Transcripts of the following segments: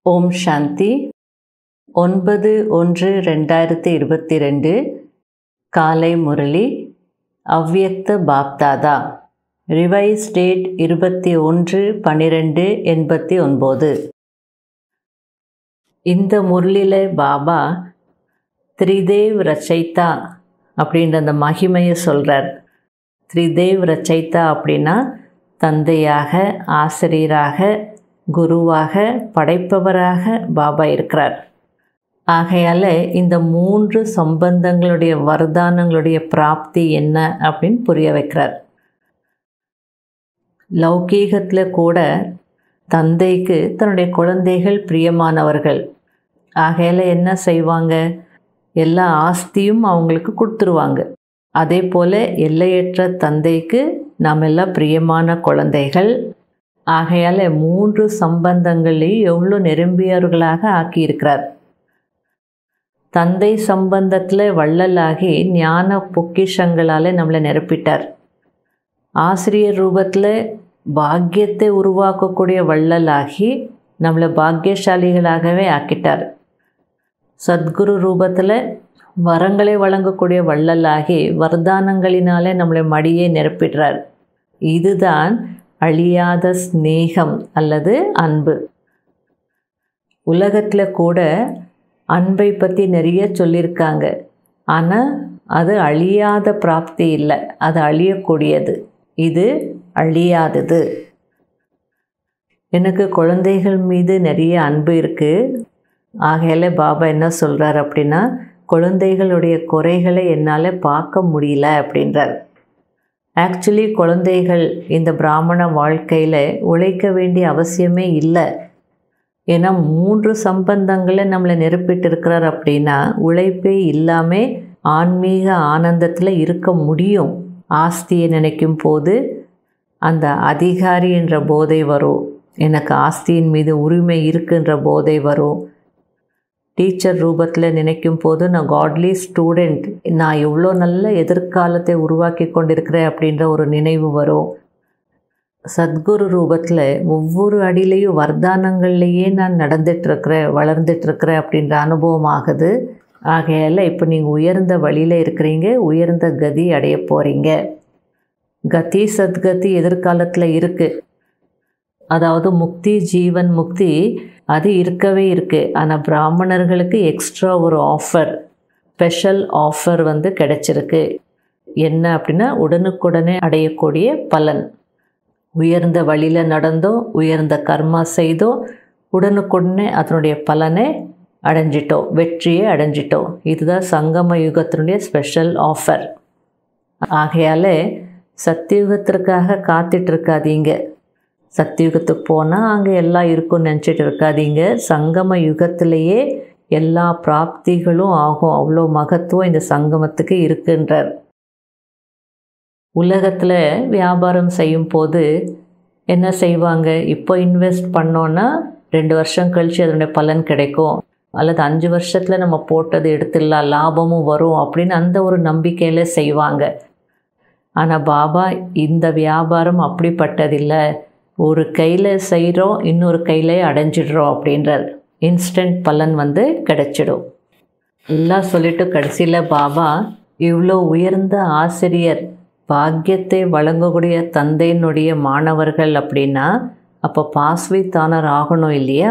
ஓம் சாந்தி ஒன்பது ஒன்று ரெண்டாயிரத்தி இருபத்தி ரெண்டு காலை முரளி அவ்யக்த பாப்தாதா ரிவைஸ் டேட் இருபத்தி ஒன்று பன்னிரெண்டு எண்பத்தி ஒன்பது இந்த முரளியில் பாபா த்ரிதேவ் ரச்சைத்தா அப்படின்ற அந்த மகிமையை சொல்கிறார் த்ரிதேவ் ரச்சைத்தா அப்படின்னா தந்தையாக ஆசிரியராக குருவாக படைப்பவராக பாபா இருக்கிறார் ஆகையால் இந்த மூன்று சம்பந்தங்களுடைய வரதானங்களுடைய பிராப்தி என்ன அப்படின்னு புரிய வைக்கிறார் லௌகீகத்தில் கூட தந்தைக்கு தன்னுடைய குழந்தைகள் பிரியமானவர்கள் ஆகையால் என்ன செய்வாங்க எல்லா ஆஸ்தியும் அவங்களுக்கு கொடுத்துருவாங்க அதே போல் எல்லையற்ற தந்தைக்கு நாம் எல்லாம் பிரியமான குழந்தைகள் ஆகையால் மூன்று சம்பந்தங்களையும் எவ்வளோ நிரம்பியவர்களாக ஆக்கியிருக்கிறார் தந்தை சம்பந்தத்தில் வள்ளலாகி ஞான பொக்கிஷங்களால் நம்மளை நிரப்பிட்டார் ஆசிரியர் ரூபத்தில் பாக்கியத்தை உருவாக்கக்கூடிய வள்ளலாகி நம்மளை பாக்கியசாலிகளாகவே ஆக்கிட்டார் சத்குரு ரூபத்தில் வரங்களை வழங்கக்கூடிய வள்ளலாகி வர்தானங்களினாலே நம்மளை மடியை நிரப்பிடுறார் இதுதான் அழியாத ஸ்நேகம் அல்லது அன்பு உலகத்தில் கூட அன்பை பற்றி நிறைய சொல்லியிருக்காங்க ஆனால் அது அழியாத பிராப்தி இல்லை அது அழியக்கூடியது இது அழியாதது எனக்கு குழந்தைகள் மீது நிறைய அன்பு இருக்குது ஆகையால் பாபா என்ன சொல்கிறார் அப்படின்னா குழந்தைகளுடைய குறைகளை என்னால் பார்க்க முடியல அப்படின்றார் ஆக்சுவலி குழந்தைகள் இந்த பிராமண வாழ்க்கையில் உழைக்க வேண்டிய அவசியமே இல்லை ஏன்னா மூன்று சம்பந்தங்களை நம்மளை நிரப்பிட்டு இருக்கிறார் அப்படின்னா உழைப்பே இல்லாமல் ஆன்மீக ஆனந்தத்தில் இருக்க முடியும் ஆஸ்தியை நினைக்கும் போது அந்த அதிகாரி என்ற போதை வரும் எனக்கு ஆஸ்தியின் மீது உரிமை இருக்குன்ற போதை வரும் டீச்சர் ரூபத்தில் நினைக்கும் போது நான் காட்லி ஸ்டூடெண்ட் நான் எவ்வளோ நல்ல எதிர்காலத்தை உருவாக்கி கொண்டிருக்கிறேன் அப்படின்ற ஒரு நினைவு வரும் சத்குரு ரூபத்தில் ஒவ்வொரு அடியிலையும் வர்தானங்கள்லேயே நான் நடந்துட்டுருக்கிறேன் வளர்ந்துட்டுருக்கிறேன் அப்படின்ற அனுபவம் ஆகுது ஆகையால் இப்போ நீங்கள் உயர்ந்த வழியில் இருக்கிறீங்க உயர்ந்த கதி அடைய போகிறீங்க கதி சத்கதி எதிர்காலத்தில் இருக்குது அதாவது முக்தி ஜீவன் முக்தி அது இருக்கவே இருக்குது ஆனால் பிராமணர்களுக்கு எக்ஸ்ட்ரா ஒரு ஆஃபர் ஸ்பெஷல் ஆஃபர் வந்து கிடைச்சிருக்கு என்ன அப்படின்னா உடனுக்குடனே அடையக்கூடிய பலன் உயர்ந்த வழியில் நடந்தோ உயர்ந்த கர்மா செய்தோ உடனுக்குடனே அதனுடைய பலனை அடைஞ்சிட்டோம் வெற்றியை அடைஞ்சிட்டோம் இதுதான் சங்கம யுகத்தினுடைய ஸ்பெஷல் ஆஃபர் ஆகையால் சத்தியுகத்திற்காக காத்துட்ருக்காதீங்க சத்தியுகத்துக்கு போனால் அங்கே எல்லாம் இருக்கும்னு நினச்சிட்டு இருக்காதீங்க சங்கம யுகத்திலேயே எல்லா பிராப்திகளும் ஆகும் அவ்வளோ மகத்துவம் இந்த சங்கமத்துக்கு இருக்குன்றார் உலகத்தில் வியாபாரம் செய்யும் போது என்ன செய்வாங்க இப்போ இன்வெஸ்ட் பண்ணோன்னா ரெண்டு வருஷம் கழித்து அதனுடைய பலன் கிடைக்கும் அல்லது அஞ்சு வருஷத்தில் நம்ம போட்டது எடுத்துடலாம் லாபமும் வரும் அப்படின்னு அந்த ஒரு நம்பிக்கையில் செய்வாங்க ஆனால் பாபா இந்த வியாபாரம் அப்படிப்பட்டதில்லை ஒரு கையில் செய்கிறோம் இன்னொரு கையில் அடைஞ்சிடுறோம் அப்படின்றார் இன்ஸ்டன்ட் பலன் வந்து கிடைச்சிடும் எல்லாம் சொல்லிட்டு கடைசியில் பாபா இவ்வளோ உயர்ந்த ஆசிரியர் பாக்கியத்தை வழங்கக்கூடிய தந்தையினுடைய மாணவர்கள் அப்படின்னா அப்போ பாஸ்வித்தானர் ஆகணும் இல்லையா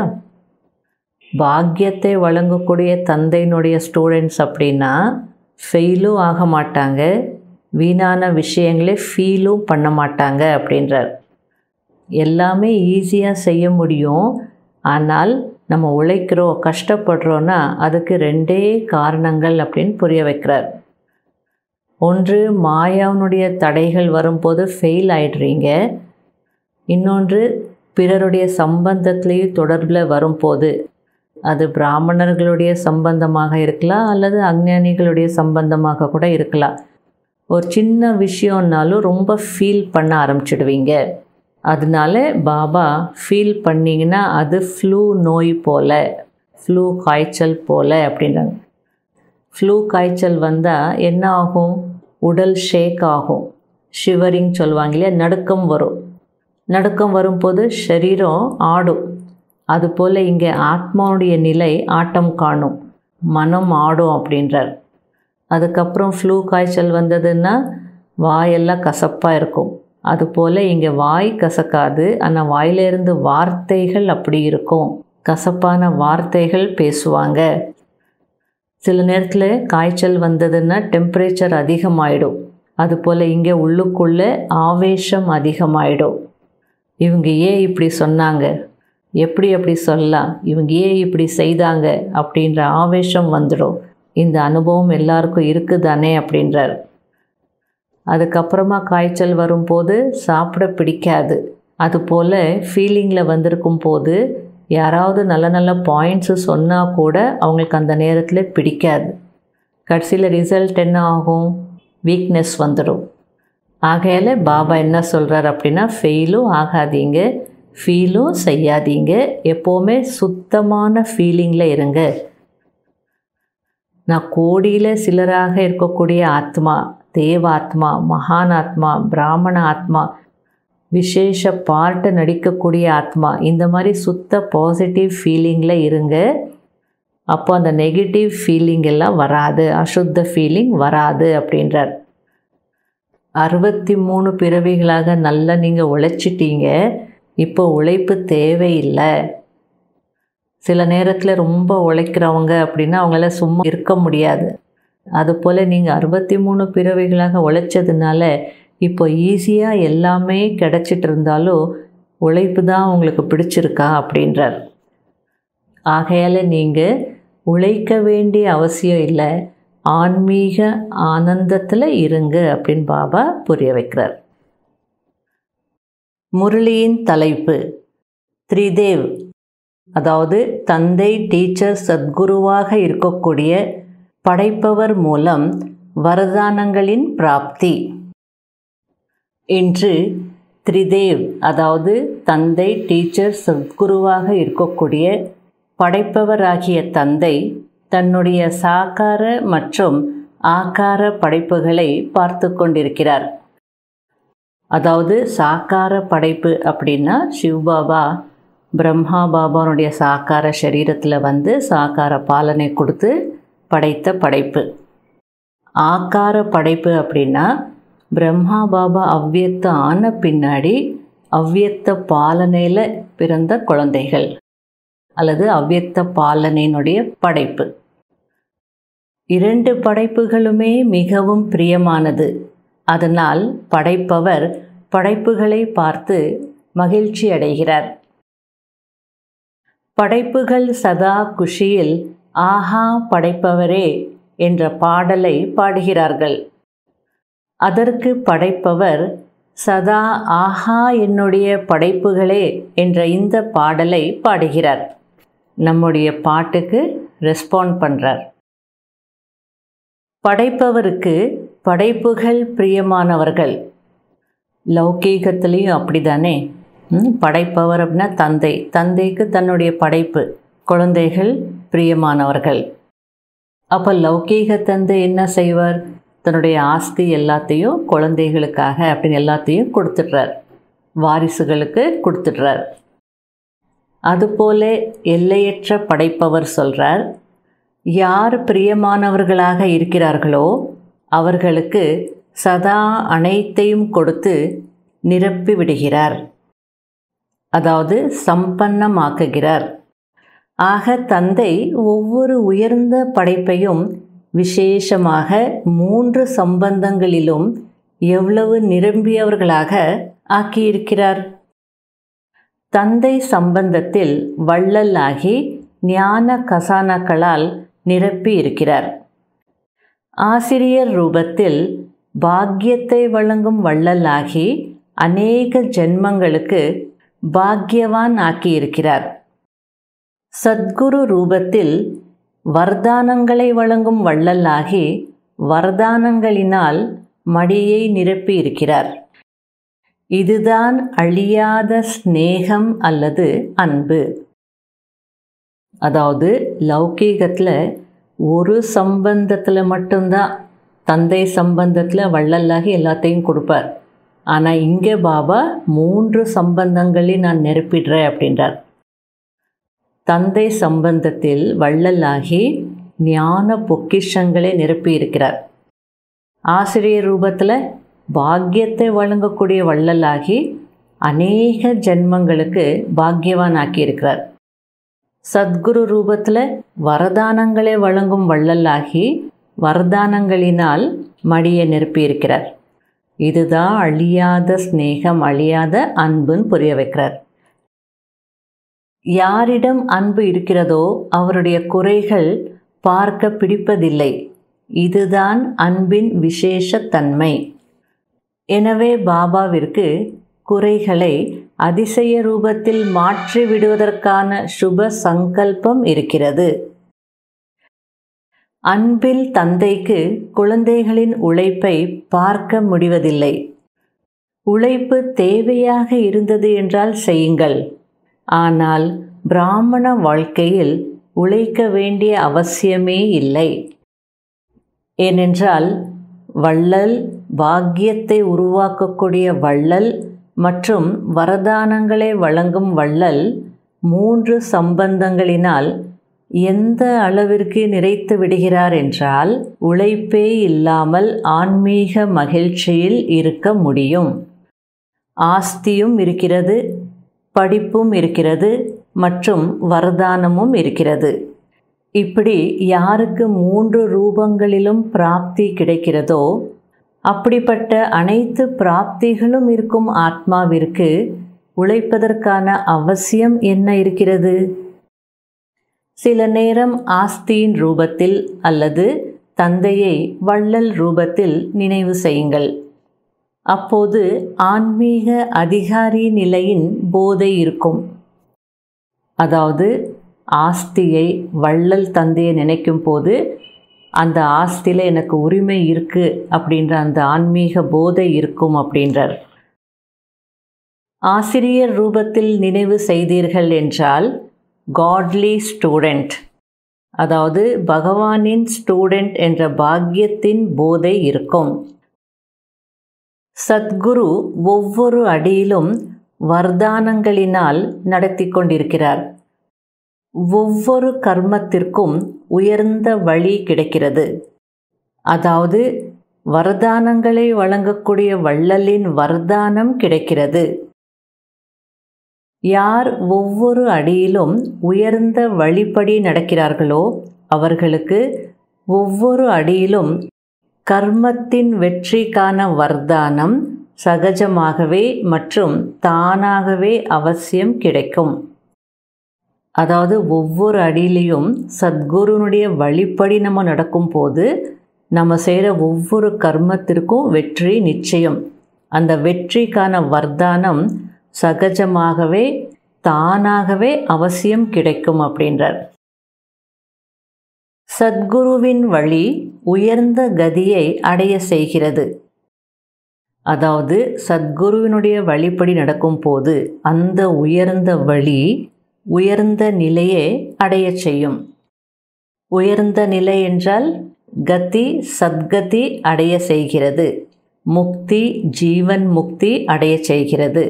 பாக்கியத்தை வழங்கக்கூடிய தந்தையினுடைய ஸ்டூடெண்ட்ஸ் அப்படின்னா ஃபெயிலும் ஆக மாட்டாங்க வீணான விஷயங்களே ஃபீலும் பண்ண மாட்டாங்க அப்படின்றார் எல்லாமே ஈஸியாக செய்ய முடியும் ஆனால் நம்ம உழைக்கிறோம் கஷ்டப்படுறோன்னா அதுக்கு ரெண்டே காரணங்கள் அப்படின்னு புரிய வைக்கிறார் ஒன்று மாயாவனுடைய தடைகள் வரும்போது ஃபெயில் ஆயிடுறீங்க இன்னொன்று பிறருடைய சம்பந்தத்துலேயும் தொடர்பில் வரும்போது அது பிராமணர்களுடைய சம்பந்தமாக இருக்கலாம் அல்லது அஞ்ஞானிகளுடைய சம்பந்தமாக கூட இருக்கலாம் ஒரு சின்ன விஷயம்னாலும் ரொம்ப ஃபீல் பண்ண ஆரம்பிச்சிடுவீங்க அதனால பாபா ஃபீல் பண்ணிங்கன்னா அது ஃப்ளூ நோய் போல் ஃப்ளூ காய்ச்சல் போல் அப்படின்றாங்க ஃப்ளூ காய்ச்சல் வந்தால் என்ன ஆகும் உடல் ஷேக் ஆகும் ஷிவரிங் சொல்லுவாங்க இல்லையா நடுக்கம் வரும் நடுக்கம் வரும்போது சரீரம் ஆடும் அதுபோல் இங்கே ஆத்மாவுடைய நிலை ஆட்டம் காணும் மனம் ஆடும் அப்படின்றார் அதுக்கப்புறம் ஃப்ளூ காய்ச்சல் வந்ததுன்னா வாயெல்லாம் கசப்பாக இருக்கும் அதுபோல் இங்கே வாய் கசக்காது ஆனால் வாயிலிருந்து வார்த்தைகள் அப்படி இருக்கும் கசப்பான வார்த்தைகள் பேசுவாங்க சில நேரத்தில் காய்ச்சல் வந்ததுன்னா டெம்பரேச்சர் அதிகமாயிடும் அதுபோல் இங்கே உள்ளுக்குள்ளே ஆவேசம் அதிகமாயிடும் இவங்க ஏன் இப்படி சொன்னாங்க எப்படி அப்படி சொல்லலாம் இவங்க ஏன் இப்படி செய்தாங்க அப்படின்ற ஆவேசம் வந்துடும் இந்த அனுபவம் எல்லாருக்கும் இருக்குதானே அப்படின்றார் அதுக்கப்புறமா காய்ச்சல் வரும்போது சாப்பிட பிடிக்காது அதுபோல் ஃபீலிங்கில் வந்திருக்கும் போது யாராவது நல்ல நல்ல பாயிண்ட்ஸு சொன்னால் கூட அவங்களுக்கு அந்த நேரத்தில் பிடிக்காது கடைசியில் ரிசல்ட் என்ன ஆகும் வீக்னஸ் வந்துடும் ஆகையால் பாபா என்ன சொல்கிறார் அப்படின்னா ஃபெயிலும் ஆகாதீங்க ஃபீலும் செய்யாதீங்க எப்போவுமே சுத்தமான ஃபீலிங்கில் இருங்க நான் கோடியில் சிலராக இருக்கக்கூடிய ஆத்மா தேவாத்மா மகானாத்மா பிராமண ஆத்மா விசேஷ பார்ட்டு நடிக்கக்கூடிய ஆத்மா இந்த மாதிரி சுத்த பாசிட்டிவ் ஃபீலிங்கில் இருங்க அப்போ அந்த நெகட்டிவ் ஃபீலிங் எல்லாம் வராது அசுத்த ஃபீலிங் வராது அப்படின்றார் அறுபத்தி மூணு பிறவிகளாக நல்லா நீங்கள் உழைச்சிட்டீங்க இப்போ உழைப்பு தேவையில்லை சில நேரத்தில் ரொம்ப உழைக்கிறவங்க அப்படின்னா அவங்களால சும்மா இருக்க முடியாது அதுபோல் நீங்கள் அறுபத்தி மூணு பிறவிகளாக உழைச்சதுனால இப்போ ஈஸியாக எல்லாமே கிடச்சிட்டு இருந்தாலும் உழைப்பு தான் உங்களுக்கு பிடிச்சிருக்கா அப்படின்றார் ஆகையால் நீங்கள் உழைக்க வேண்டிய அவசியம் இல்லை ஆன்மீக ஆனந்தத்தில் இருங்க அப்படின்னு பாபா புரிய வைக்கிறார் முரளியின் தலைப்பு த்ரிதேவ் அதாவது தந்தை டீச்சர் சத்குருவாக இருக்கக்கூடிய படைப்பவர் மூலம் வரதானங்களின் பிராப்தி இன்று த்ரிதேவ் அதாவது தந்தை டீச்சர் சத்குருவாக இருக்கக்கூடிய படைப்பவராகிய தந்தை தன்னுடைய சாக்கார மற்றும் ஆக்கார படைப்புகளை பார்த்து கொண்டிருக்கிறார் அதாவது சாக்கார படைப்பு அப்படின்னா சிவ்பாபா பிரம்மா பாபானுடைய சாக்கார சரீரத்தில் வந்து சாக்கார பாலனை கொடுத்து படைத்த படைப்பு ஆக்கார படைப்பு அப்படின்னா பிரம்மா பாபா அவ்வியக்த ஆன பின்னாடி அவ்வியக்த பாலனையில் பிறந்த குழந்தைகள் அல்லது அவ்வியக்த பாலனையினுடைய படைப்பு இரண்டு படைப்புகளுமே மிகவும் பிரியமானது அதனால் படைப்பவர் படைப்புகளை பார்த்து மகிழ்ச்சி அடைகிறார் படைப்புகள் சதா குஷியில் ஆஹா படைப்பவரே என்ற பாடலை பாடுகிறார்கள் அதற்கு படைப்பவர் சதா ஆஹா என்னுடைய படைப்புகளே என்ற இந்த பாடலை பாடுகிறார் நம்முடைய பாட்டுக்கு ரெஸ்பாண்ட் பண்ணுறார் படைப்பவருக்கு படைப்புகள் பிரியமானவர்கள் லௌகீகத்திலையும் அப்படிதானே படைப்பவர் அப்படின்னா தந்தை தந்தைக்கு தன்னுடைய படைப்பு குழந்தைகள் பிரியமானவர்கள் அப்போ லௌகீக தந்தை என்ன செய்வார் தன்னுடைய ஆஸ்தி எல்லாத்தையும் குழந்தைகளுக்காக அப்படின்னு எல்லாத்தையும் கொடுத்துட்றார் வாரிசுகளுக்கு கொடுத்துட்றார் அதுபோல எல்லையற்ற படைப்பவர் சொல்கிறார் யார் பிரியமானவர்களாக இருக்கிறார்களோ அவர்களுக்கு சதா அனைத்தையும் கொடுத்து நிரப்பி விடுகிறார் அதாவது சம்பன்னமாக்குகிறார் ஆக தந்தை ஒவ்வொரு உயர்ந்த படைப்பையும் விசேஷமாக மூன்று சம்பந்தங்களிலும் எவ்வளவு நிரம்பியவர்களாக ஆக்கியிருக்கிறார் தந்தை சம்பந்தத்தில் வள்ளல் ஆகி ஞான கசானாக்களால் நிரப்பி இருக்கிறார் ஆசிரியர் ரூபத்தில் பாக்கியத்தை வழங்கும் வள்ளல் ஆகி அநேக ஜென்மங்களுக்கு பாக்கியவான் ஆக்கியிருக்கிறார் சத்குரு ரூபத்தில் வர்தானங்களை வழங்கும் வள்ளல் ஆகி வர்தானங்களினால் மடியை நிரப்பி இருக்கிறார் இதுதான் அழியாத ஸ்நேகம் அல்லது அன்பு அதாவது லௌகீகத்தில் ஒரு சம்பந்தத்தில் மட்டும்தான் தந்தை சம்பந்தத்தில் வள்ளலாகி எல்லாத்தையும் கொடுப்பார் ஆனால் இங்கே பாபா மூன்று சம்பந்தங்களையும் நான் நிரப்பிடுறேன் அப்படின்றார் தந்தை சம்பந்தத்தில் வள்ளலாகி ஞான பொக்கிஷங்களை நிரப்பியிருக்கிறார் ஆசிரியர் ரூபத்தில் பாக்கியத்தை வழங்கக்கூடிய வள்ளலாகி அநேக ஜென்மங்களுக்கு பாக்கியவான் ஆக்கியிருக்கிறார் சத்குரு ரூபத்தில் வரதானங்களை வழங்கும் வள்ளலாகி வரதானங்களினால் மடியை நிரப்பியிருக்கிறார் இதுதான் அழியாத ஸ்நேகம் அழியாத அன்புன்னு புரிய வைக்கிறார் யாரிடம் அன்பு இருக்கிறதோ அவருடைய குறைகள் பார்க்க பிடிப்பதில்லை இதுதான் அன்பின் விசேஷ தன்மை எனவே பாபாவிற்கு குறைகளை அதிசய ரூபத்தில் மாற்றி விடுவதற்கான சுப சங்கல்பம் இருக்கிறது அன்பில் தந்தைக்கு குழந்தைகளின் உழைப்பை பார்க்க முடிவதில்லை உழைப்பு தேவையாக இருந்தது என்றால் செய்யுங்கள் ஆனால் பிராமண வாழ்க்கையில் உழைக்க வேண்டிய அவசியமே இல்லை ஏனென்றால் வள்ளல் பாக்கியத்தை உருவாக்கக்கூடிய வள்ளல் மற்றும் வரதானங்களை வழங்கும் வள்ளல் மூன்று சம்பந்தங்களினால் எந்த அளவிற்கு நிறைத்து விடுகிறார் என்றால் உழைப்பே இல்லாமல் ஆன்மீக மகிழ்ச்சியில் இருக்க முடியும் ஆஸ்தியும் இருக்கிறது படிப்பும் இருக்கிறது மற்றும் வரதானமும் இருக்கிறது இப்படி யாருக்கு மூன்று ரூபங்களிலும் பிராப்தி கிடைக்கிறதோ அப்படிப்பட்ட அனைத்து பிராப்திகளும் இருக்கும் ஆத்மாவிற்கு உழைப்பதற்கான அவசியம் என்ன இருக்கிறது சில நேரம் ஆஸ்தியின் ரூபத்தில் அல்லது தந்தையை வள்ளல் ரூபத்தில் நினைவு செய்யுங்கள் அப்போது ஆன்மீக அதிகாரி நிலையின் போதை இருக்கும் அதாவது ஆஸ்தியை வள்ளல் தந்தையை நினைக்கும் போது அந்த ஆஸ்தியில் எனக்கு உரிமை இருக்குது அப்படின்ற அந்த ஆன்மீக போதை இருக்கும் அப்படின்றார் ஆசிரியர் ரூபத்தில் நினைவு செய்தீர்கள் என்றால் காட்லி ஸ்டூடெண்ட் அதாவது பகவானின் ஸ்டூடெண்ட் என்ற பாக்கியத்தின் போதை இருக்கும் சத்குரு ஒவ்வொரு அடியிலும் வர்தானங்களினால் நடத்தி கொண்டிருக்கிறார் ஒவ்வொரு கர்மத்திற்கும் உயர்ந்த வழி கிடைக்கிறது அதாவது வரதானங்களை வழங்கக்கூடிய வள்ளலின் வர்தானம் கிடைக்கிறது யார் ஒவ்வொரு அடியிலும் உயர்ந்த வழிப்படி நடக்கிறார்களோ அவர்களுக்கு ஒவ்வொரு அடியிலும் கர்மத்தின் வெற்றிக்கான வர்தானம் சகஜமாகவே மற்றும் தானாகவே அவசியம் கிடைக்கும் அதாவது ஒவ்வொரு அடியிலையும் சத்குருனுடைய வழிப்படி நம்ம நடக்கும்போது நம்ம செய்கிற ஒவ்வொரு கர்மத்திற்கும் வெற்றி நிச்சயம் அந்த வெற்றிக்கான வர்தானம் சகஜமாகவே தானாகவே அவசியம் கிடைக்கும் அப்படின்றார் சத்குருவின் வழி உயர்ந்த கதியை அடைய செய்கிறது அதாவது சத்குருவினுடைய வழிப்படி நடக்கும் போது அந்த உயர்ந்த வழி உயர்ந்த நிலையை அடைய செய்யும் உயர்ந்த நிலை என்றால் கதி சத்கதி அடைய செய்கிறது முக்தி ஜீவன் முக்தி அடைய செய்கிறது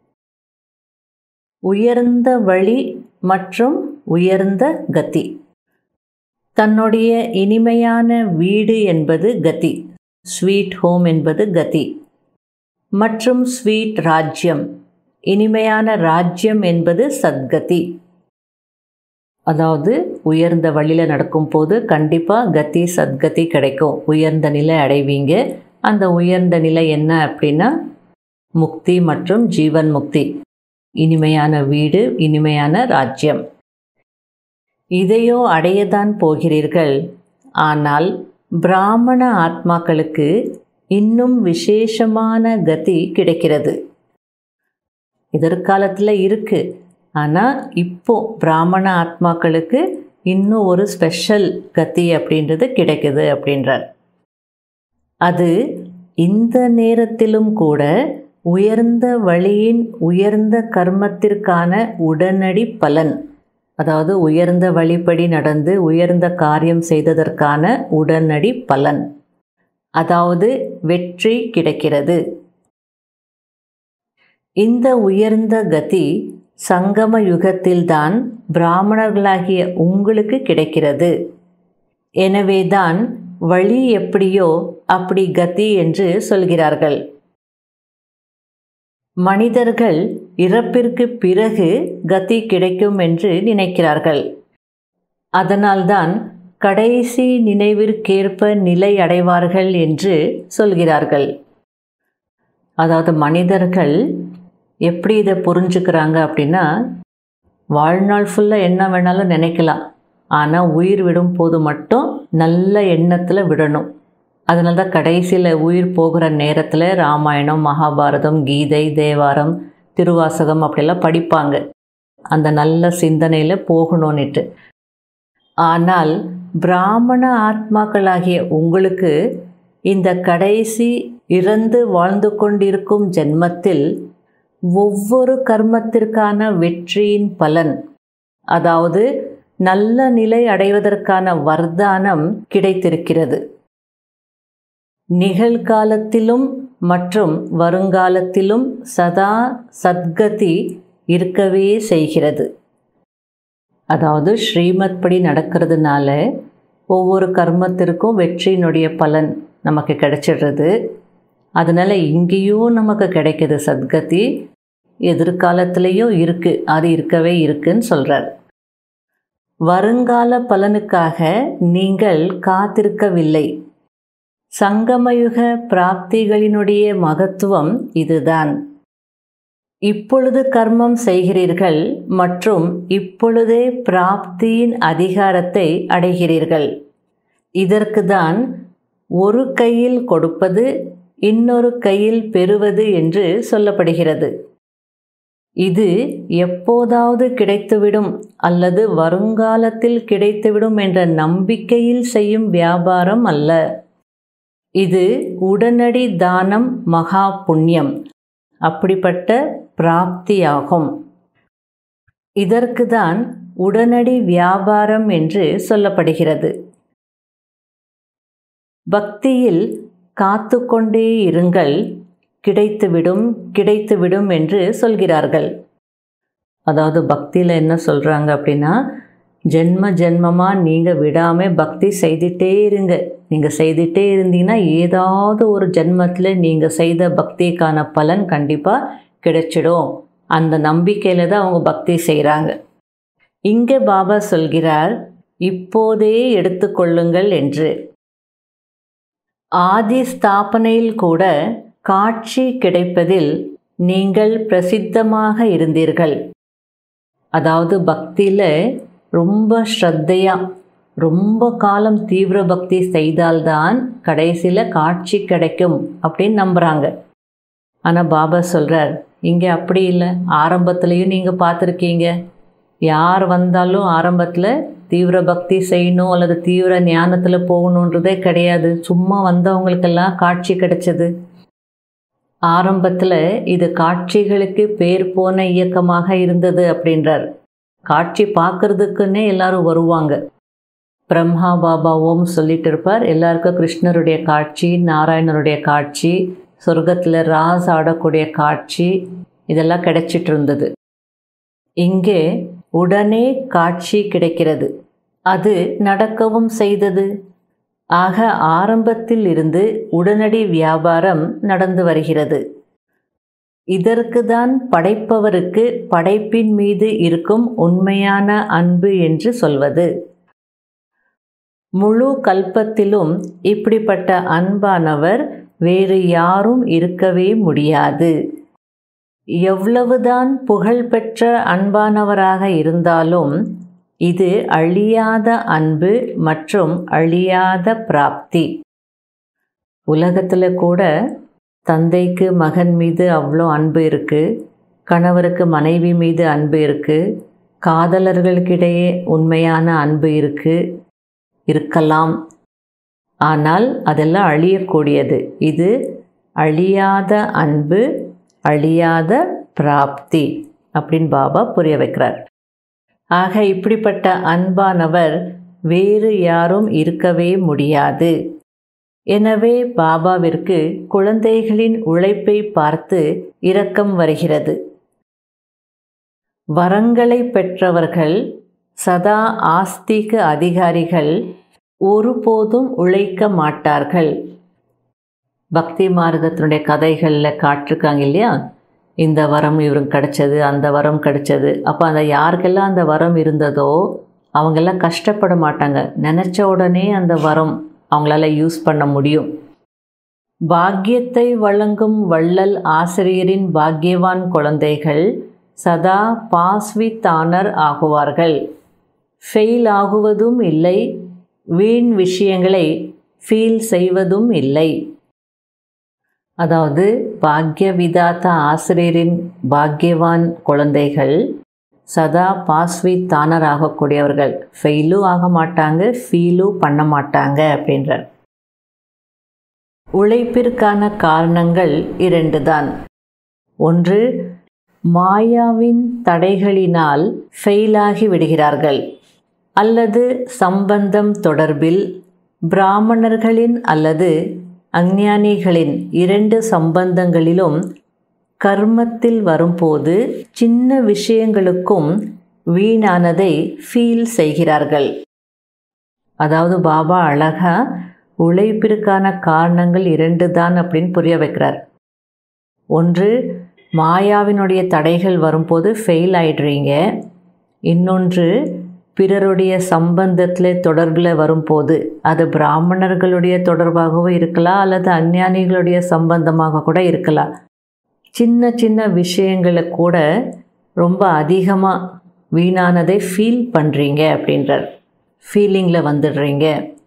உயர்ந்த வழி மற்றும் உயர்ந்த கதி தன்னுடைய இனிமையான வீடு என்பது கதி ஸ்வீட் ஹோம் என்பது கதி மற்றும் ஸ்வீட் ராஜ்யம் இனிமையான ராஜ்யம் என்பது சத்கதி அதாவது உயர்ந்த வழியில் நடக்கும்போது கண்டிப்பாக கதி சத்கதி கிடைக்கும் உயர்ந்த நிலை அடைவீங்க அந்த உயர்ந்த நிலை என்ன அப்படின்னா முக்தி மற்றும் ஜீவன் முக்தி இனிமையான வீடு இனிமையான ராஜ்யம் இதையோ அடையத்தான் போகிறீர்கள் ஆனால் பிராமண ஆத்மாக்களுக்கு இன்னும் விசேஷமான கதி கிடைக்கிறது எதிர்காலத்தில் இருக்குது ஆனால் இப்போ பிராமண ஆத்மாக்களுக்கு இன்னும் ஒரு ஸ்பெஷல் கத்தி அப்படின்றது கிடைக்குது அப்படின்றார் அது இந்த நேரத்திலும் கூட உயர்ந்த வழியின் உயர்ந்த கர்மத்திற்கான உடனடி பலன் அதாவது உயர்ந்த வழிப்படி நடந்து உயர்ந்த காரியம் செய்ததற்கான உடனடி பலன் அதாவது வெற்றி கிடைக்கிறது இந்த உயர்ந்த கதி சங்கம யுகத்தில்தான் பிராமணர்களாகிய உங்களுக்கு கிடைக்கிறது எனவேதான் வழி எப்படியோ அப்படி கதி என்று சொல்கிறார்கள் மனிதர்கள் இறப்பிற்கு பிறகு கதி கிடைக்கும் என்று நினைக்கிறார்கள் அதனால்தான் கடைசி நினைவிற்கேற்ப நிலை அடைவார்கள் என்று சொல்கிறார்கள் அதாவது மனிதர்கள் எப்படி இதை புரிஞ்சுக்கிறாங்க அப்படின்னா வாழ்நாள் ஃபுல்லாக என்ன வேணாலும் நினைக்கலாம் ஆனால் உயிர் விடும் போது மட்டும் நல்ல எண்ணத்தில் விடணும் அதனால தான் கடைசியில் உயிர் போகிற நேரத்தில் ராமாயணம் மகாபாரதம் கீதை தேவாரம் திருவாசகம் அப்படிலாம் படிப்பாங்க அந்த நல்ல சிந்தனையில் போகணும்னுட்டு ஆனால் பிராமண ஆத்மாக்களாகிய உங்களுக்கு இந்த கடைசி இறந்து வாழ்ந்து கொண்டிருக்கும் ஜென்மத்தில் ஒவ்வொரு கர்மத்திற்கான வெற்றியின் பலன் அதாவது நல்ல நிலை அடைவதற்கான வர்தானம் கிடைத்திருக்கிறது நிகழ்காலத்திலும் மற்றும் வருங்காலத்திலும் சதா சத்கதி இருக்கவே செய்கிறது அதாவது ஸ்ரீமத் படி நடக்கிறதுனால ஒவ்வொரு கர்மத்திற்கும் வெற்றியினுடைய பலன் நமக்கு கிடைச்சிடுறது அதனால் இங்கேயும் நமக்கு கிடைக்கிது சத்கதி எதிர்காலத்திலையும் இருக்குது அது இருக்கவே இருக்குன்னு சொல்கிறார் வருங்கால பலனுக்காக நீங்கள் காத்திருக்கவில்லை சங்கமயுக பிராப்திகளினுடைய மகத்துவம் இதுதான் இப்பொழுது கர்மம் செய்கிறீர்கள் மற்றும் இப்பொழுதே பிராப்தியின் அதிகாரத்தை அடைகிறீர்கள் இதற்கு தான் ஒரு கையில் கொடுப்பது இன்னொரு கையில் பெறுவது என்று சொல்லப்படுகிறது இது எப்போதாவது கிடைத்துவிடும் அல்லது வருங்காலத்தில் கிடைத்துவிடும் என்ற நம்பிக்கையில் செய்யும் வியாபாரம் அல்ல இது உடனடி தானம் மகா புண்ணியம் அப்படிப்பட்ட பிராப்தியாகும் இதற்கு தான் உடனடி வியாபாரம் என்று சொல்லப்படுகிறது பக்தியில் காத்து கொண்டே இருங்கள் கிடைத்துவிடும் கிடைத்துவிடும் என்று சொல்கிறார்கள் அதாவது பக்தியில் என்ன சொல்கிறாங்க அப்படின்னா ஜென்ம ஜென்மமாக நீங்கள் விடாமல் பக்தி செய்துட்டே இருங்க நீங்கள் செய்துட்டே இருந்தீங்கன்னா ஏதாவது ஒரு ஜென்மத்தில் நீங்கள் செய்த பக்திக்கான பலன் கண்டிப்பாக கிடைச்சிடும் அந்த நம்பிக்கையில் தான் அவங்க பக்தி செய்கிறாங்க இங்கே பாபா சொல்கிறார் இப்போதே எடுத்துக்கொள்ளுங்கள் என்று ஆதி ஸ்தாபனையில் கூட காட்சி கிடைப்பதில் நீங்கள் பிரசித்தமாக இருந்தீர்கள் அதாவது பக்தியில் ரொம்ப ஸ்ரத்தையாக ரொம்ப காலம் தீவிர பக்தி செய்தால்தான் கடைசியில் காட்சி கிடைக்கும் அப்படின்னு நம்புகிறாங்க ஆனால் பாபா சொல்கிறார் இங்கே அப்படி இல்லை ஆரம்பத்துலேயும் நீங்கள் பார்த்துருக்கீங்க யார் வந்தாலும் ஆரம்பத்தில் தீவிர பக்தி செய்யணும் அல்லது தீவிர ஞானத்தில் போகணுன்றதே கிடையாது சும்மா வந்தவங்களுக்கெல்லாம் காட்சி கிடைச்சது ஆரம்பத்தில் இது காட்சிகளுக்கு பேர் போன இயக்கமாக இருந்தது அப்படின்றார் காட்சி பார்க்கறதுக்குன்னே எல்லாரும் வருவாங்க பிரம்மா பாபா ஓம் சொல்லிட்டு இருப்பார் எல்லாருக்கும் கிருஷ்ணருடைய காட்சி நாராயணருடைய காட்சி சொர்க்கத்தில் ராஸ் ஆடக்கூடிய காட்சி இதெல்லாம் கிடைச்சிட்டு இருந்தது இங்கே உடனே காட்சி கிடைக்கிறது அது நடக்கவும் செய்தது ஆக ஆரம்பத்தில் இருந்து உடனடி வியாபாரம் நடந்து வருகிறது இதற்கு தான் படைப்பவருக்கு படைப்பின் மீது இருக்கும் உண்மையான அன்பு என்று சொல்வது முழு கல்பத்திலும் இப்படிப்பட்ட அன்பானவர் வேறு யாரும் இருக்கவே முடியாது எவ்வளவுதான் புகழ்பெற்ற அன்பானவராக இருந்தாலும் இது அழியாத அன்பு மற்றும் அழியாத பிராப்தி உலகத்தில் கூட தந்தைக்கு மகன் மீது அவ்வளோ அன்பு இருக்குது கணவருக்கு மனைவி மீது அன்பு இருக்குது காதலர்களுக்கிடையே உண்மையான அன்பு இருக்குது இருக்கலாம் ஆனால் அதெல்லாம் அழியக்கூடியது இது அழியாத அன்பு அழியாத பிராப்தி அப்படின்னு பாபா புரிய வைக்கிறார் ஆக இப்படிப்பட்ட அன்பானவர் வேறு யாரும் இருக்கவே முடியாது எனவே பாபாவிற்கு குழந்தைகளின் உழைப்பை பார்த்து இரக்கம் வருகிறது வரங்களை பெற்றவர்கள் சதா ஆஸ்திக அதிகாரிகள் ஒருபோதும் உழைக்க மாட்டார்கள் பக்தி மார்க்கத்தினுடைய கதைகளில் காட்டிருக்காங்க இல்லையா இந்த வரம் இவருக்கு கிடைச்சது அந்த வரம் கிடைச்சது அப்போ அந்த யாருக்கெல்லாம் அந்த வரம் இருந்ததோ அவங்கெல்லாம் கஷ்டப்பட மாட்டாங்க நினச்ச உடனே அந்த வரம் அவங்களால யூஸ் பண்ண முடியும் பாக்கியத்தை வழங்கும் வள்ளல் ஆசிரியரின் பாக்கியவான் குழந்தைகள் சதா பாஸ்வித்தானர் ஆகுவார்கள் ஃபெயில் ஆகுவதும் இல்லை வீண் விஷயங்களை ஃபீல் செய்வதும் இல்லை அதாவது பாக்ய விதாத்த ஆசிரியரின் பாக்யவான் குழந்தைகள் சதா பாஸ்வி தானர் ஆகக்கூடியவர்கள் ஃபெயிலும் ஆக மாட்டாங்க ஃபீலும் பண்ண மாட்டாங்க அப்படின்றார் உழைப்பிற்கான காரணங்கள் இரண்டு தான் ஒன்று மாயாவின் தடைகளினால் ஃபெயிலாகி விடுகிறார்கள் அல்லது சம்பந்தம் தொடர்பில் பிராமணர்களின் அல்லது அஞ்ஞானிகளின் இரண்டு சம்பந்தங்களிலும் கர்மத்தில் வரும்போது சின்ன விஷயங்களுக்கும் வீணானதை ஃபீல் செய்கிறார்கள் அதாவது பாபா அழகா உழைப்பிற்கான காரணங்கள் இரண்டு தான் அப்படின்னு புரிய வைக்கிறார் ஒன்று மாயாவினுடைய தடைகள் வரும்போது ஃபெயில் ஆயிடுறீங்க இன்னொன்று பிறருடைய சம்பந்தத்தில் தொடர்பில் வரும்போது அது பிராமணர்களுடைய தொடர்பாகவும் இருக்கலாம் அல்லது அஞ்ஞானிகளுடைய சம்பந்தமாக கூட இருக்கலாம் சின்ன சின்ன விஷயங்களை கூட ரொம்ப அதிகமாக வீணானதை ஃபீல் பண்ணுறீங்க அப்படின்றார் ஃபீலிங்கில் வந்துடுறீங்க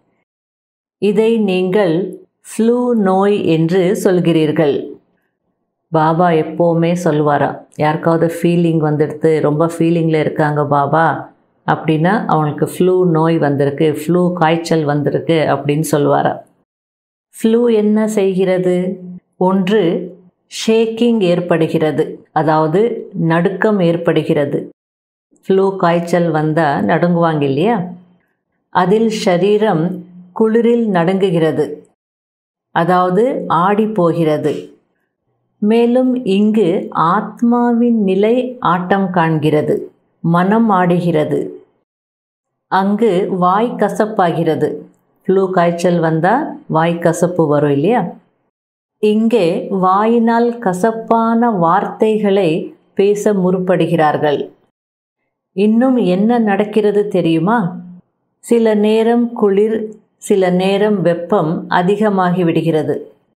இதை நீங்கள் ஃப்ளூ நோய் என்று சொல்கிறீர்கள் பாபா எப்போவுமே சொல்லுவாரா யாருக்காவது ஃபீலிங் வந்துடுது ரொம்ப ஃபீலிங்கில் இருக்காங்க பாபா அப்படின்னா அவனுக்கு ஃப்ளூ நோய் வந்திருக்கு ஃப்ளூ காய்ச்சல் வந்திருக்கு அப்படின்னு சொல்லுவாரா ஃப்ளூ என்ன செய்கிறது ஒன்று ஷேக்கிங் ஏற்படுகிறது அதாவது நடுக்கம் ஏற்படுகிறது ஃப்ளூ காய்ச்சல் வந்தால் நடுங்குவாங்க இல்லையா அதில் ஷரீரம் குளிரில் நடுங்குகிறது அதாவது ஆடி போகிறது மேலும் இங்கு ஆத்மாவின் நிலை ஆட்டம் காண்கிறது மனம் ஆடுகிறது அங்கு வாய் கசப்பாகிறது ஃப்ளூ காய்ச்சல் வந்தால் வாய் கசப்பு வரும் இல்லையா இங்கே வாயினால் கசப்பான வார்த்தைகளை பேச முற்படுகிறார்கள் இன்னும் என்ன நடக்கிறது தெரியுமா சில நேரம் குளிர் சில நேரம் வெப்பம் அதிகமாகி விடுகிறது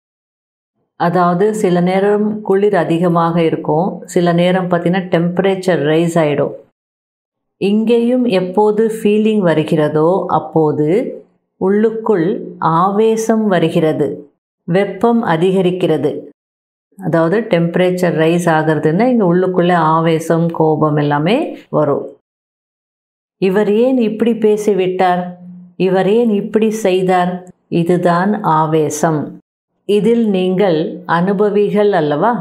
அதாவது சில நேரம் குளிர் அதிகமாக இருக்கும் சில நேரம் பார்த்திங்கன்னா டெம்பரேச்சர் ரைஸ் ஆகிடும் இங்கேயும் எப்போது ஃபீலிங் வருகிறதோ அப்போது உள்ளுக்குள் ஆவேசம் வருகிறது வெப்பம் அதிகரிக்கிறது அதாவது டெம்பரேச்சர் ரைஸ் ஆகிறதுன்னா இங்கே உள்ளுக்குள்ளே ஆவேசம் கோபம் எல்லாமே வரும் இவர் ஏன் இப்படி பேசிவிட்டார் இவர் ஏன் இப்படி செய்தார் இதுதான் ஆவேசம் இதில் நீங்கள் அனுபவிகள் அல்லவா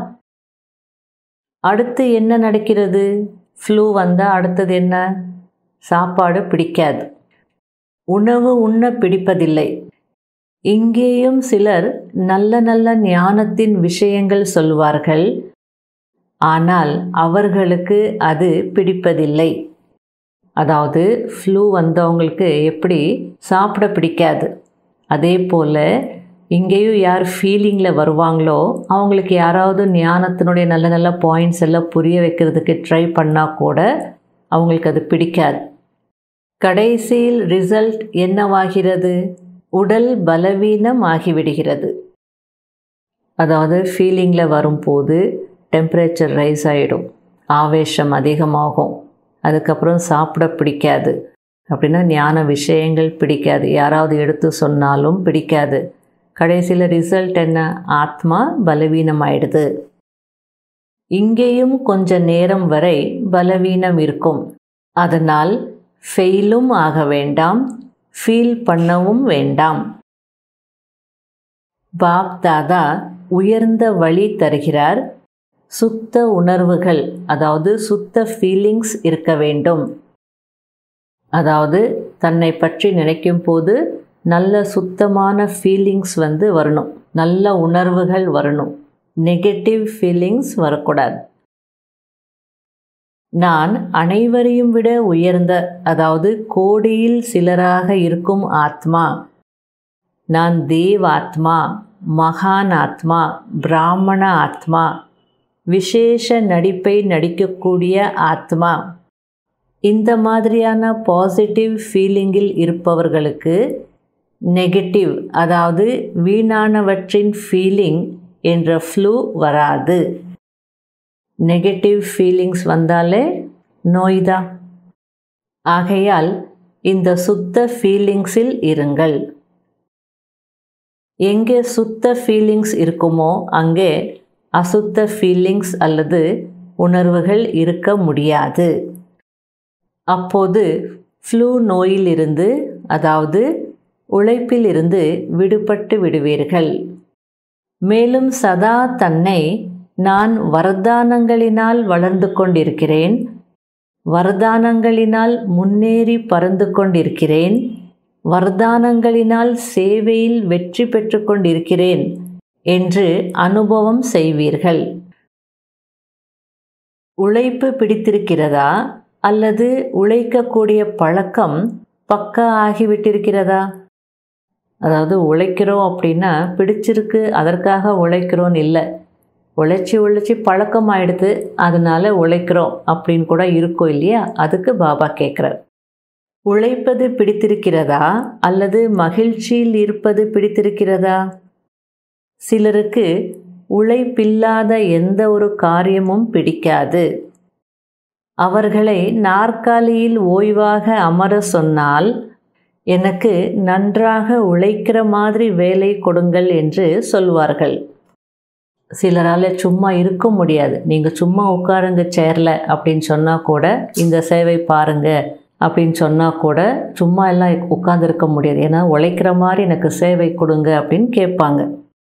அடுத்து என்ன நடக்கிறது ஃப்ளூ வந்தால் அடுத்தது என்ன சாப்பாடு பிடிக்காது உணவு உண்ண பிடிப்பதில்லை இங்கேயும் சிலர் நல்ல நல்ல ஞானத்தின் விஷயங்கள் சொல்வார்கள் ஆனால் அவர்களுக்கு அது பிடிப்பதில்லை அதாவது ஃப்ளூ வந்தவங்களுக்கு எப்படி சாப்பிட பிடிக்காது அதே போல் இங்கேயும் யார் ஃபீலிங்கில் வருவாங்களோ அவங்களுக்கு யாராவது ஞானத்தினுடைய நல்ல நல்ல பாயிண்ட்ஸ் எல்லாம் புரிய வைக்கிறதுக்கு ட்ரை பண்ணால் கூட அவங்களுக்கு அது பிடிக்காது கடைசியில் ரிசல்ட் என்னவாகிறது உடல் பலவீனம் ஆகிவிடுகிறது அதாவது ஃபீலிங்கில் வரும்போது டெம்பரேச்சர் ரைஸ் ஆகிடும் ஆவேசம் அதிகமாகும் அதுக்கப்புறம் சாப்பிட பிடிக்காது அப்படின்னா ஞான விஷயங்கள் பிடிக்காது யாராவது எடுத்து சொன்னாலும் பிடிக்காது கடைசியில் ரிசல்ட் என்ன ஆத்மா பலவீனம் ஆயிடுது இங்கேயும் கொஞ்ச நேரம் வரை பலவீனம் இருக்கும் அதனால் ஃபெயிலும் ஆக வேண்டாம் ஃபீல் பண்ணவும் வேண்டாம் பாப் தாதா உயர்ந்த வழி தருகிறார் சுத்த உணர்வுகள் அதாவது சுத்த ஃபீலிங்ஸ் இருக்க வேண்டும் அதாவது தன்னை பற்றி நினைக்கும் போது நல்ல சுத்தமான ஃபீலிங்ஸ் வந்து வரணும் நல்ல உணர்வுகள் வரணும் நெகட்டிவ் ஃபீலிங்ஸ் வரக்கூடாது நான் அனைவரையும் விட உயர்ந்த அதாவது கோடியில் சிலராக இருக்கும் ஆத்மா நான் தேவ் ஆத்மா மகான் ஆத்மா பிராமண ஆத்மா விசேஷ நடிப்பை நடிக்கக்கூடிய ஆத்மா இந்த மாதிரியான பாசிட்டிவ் ஃபீலிங்கில் இருப்பவர்களுக்கு நெகட்டிவ் அதாவது வீணானவற்றின் ஃபீலிங் என்ற ஃப்ளூ வராது நெகட்டிவ் ஃபீலிங்ஸ் வந்தாலே நோய்தான் ஆகையால் இந்த சுத்த ஃபீலிங்ஸில் இருங்கள் எங்கே சுத்த ஃபீலிங்ஸ் இருக்குமோ அங்கே அசுத்த ஃபீலிங்ஸ் அல்லது உணர்வுகள் இருக்க முடியாது அப்போது ஃப்ளூ நோயிலிருந்து அதாவது உழைப்பிலிருந்து விடுபட்டு விடுவீர்கள் மேலும் சதா தன்னை நான் வரதானங்களினால் வளர்ந்து கொண்டிருக்கிறேன் வரதானங்களினால் முன்னேறி பறந்து கொண்டிருக்கிறேன் வரதானங்களினால் சேவையில் வெற்றி பெற்று கொண்டிருக்கிறேன் என்று அனுபவம் செய்வீர்கள் உழைப்பு பிடித்திருக்கிறதா அல்லது உழைக்கக்கூடிய பழக்கம் பக்கா ஆகிவிட்டிருக்கிறதா அதாவது உழைக்கிறோம் அப்படின்னா பிடிச்சிருக்கு அதற்காக உழைக்கிறோன்னு இல்லை உழைச்சி உழைச்சி பழக்கம் ஆயிடுது அதனால உழைக்கிறோம் அப்படின்னு கூட இருக்கும் இல்லையா அதுக்கு பாபா கேட்குறார் உழைப்பது பிடித்திருக்கிறதா அல்லது மகிழ்ச்சியில் இருப்பது பிடித்திருக்கிறதா சிலருக்கு உழைப்பில்லாத எந்த ஒரு காரியமும் பிடிக்காது அவர்களை நாற்காலியில் ஓய்வாக அமர சொன்னால் எனக்கு நன்றாக உழைக்கிற மாதிரி வேலை கொடுங்கள் என்று சொல்வார்கள் சிலரால் சும்மா இருக்க முடியாது நீங்கள் சும்மா உட்காருங்க சேரில் அப்படின்னு சொன்னால் கூட இந்த சேவை பாருங்க அப்படின்னு சொன்னால் கூட சும்மா எல்லாம் உட்காந்துருக்க முடியாது ஏன்னா உழைக்கிற மாதிரி எனக்கு சேவை கொடுங்க அப்படின்னு கேட்பாங்க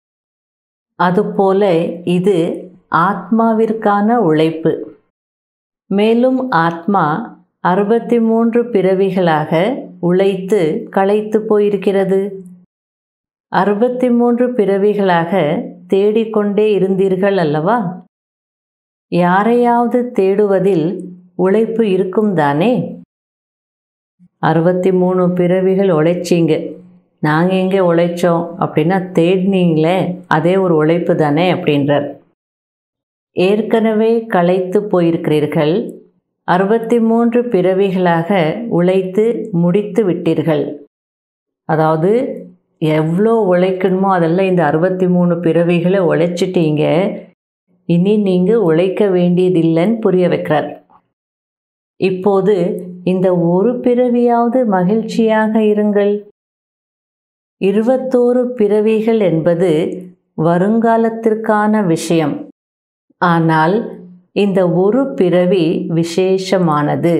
அதுபோல இது ஆத்மாவிற்கான உழைப்பு மேலும் ஆத்மா அறுபத்தி மூன்று பிறவிகளாக உழைத்து களைத்து போயிருக்கிறது அறுபத்தி மூன்று பிறவிகளாக தேடிக்கொண்டே இருந்தீர்கள் அல்லவா யாரையாவது தேடுவதில் உழைப்பு இருக்கும் தானே அறுபத்தி மூணு பிறவிகள் உழைச்சிங்க நாங்கள் எங்கே உழைச்சோம் அப்படின்னா தேடினீங்களே அதே ஒரு உழைப்பு தானே அப்படின்றார் ஏற்கனவே களைத்து போயிருக்கிறீர்கள் அறுபத்தி மூன்று பிறவிகளாக உழைத்து முடித்து விட்டீர்கள் அதாவது எவ்வளோ உழைக்கணுமோ அதெல்லாம் இந்த அறுபத்தி மூணு பிறவிகளை உழைச்சிட்டீங்க இனி நீங்கள் உழைக்க வேண்டியதில்லைன்னு புரிய வைக்கிறார் இப்போது இந்த ஒரு பிறவியாவது மகிழ்ச்சியாக இருங்கள் இருபத்தோரு பிறவிகள் என்பது வருங்காலத்திற்கான விஷயம் ஆனால் இந்த ஒரு பிறவி விசேஷமானது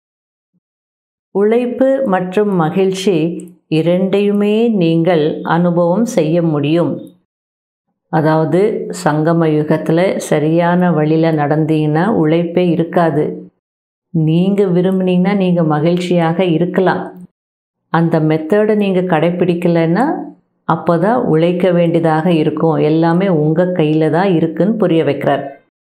உழைப்பு மற்றும் மகிழ்ச்சி இரண்டையுமே நீங்கள் அனுபவம் செய்ய முடியும் அதாவது சங்கம யுகத்தில் சரியான வழியில் நடந்தீங்கன்னா உழைப்பே இருக்காது நீங்கள் விரும்புனீங்கன்னா நீங்கள் மகிழ்ச்சியாக இருக்கலாம் அந்த மெத்தடை நீங்கள் கடைப்பிடிக்கலைன்னா அப்போ தான் உழைக்க வேண்டியதாக இருக்கும் எல்லாமே உங்கள் கையில் தான் இருக்குன்னு புரிய வைக்கிறார்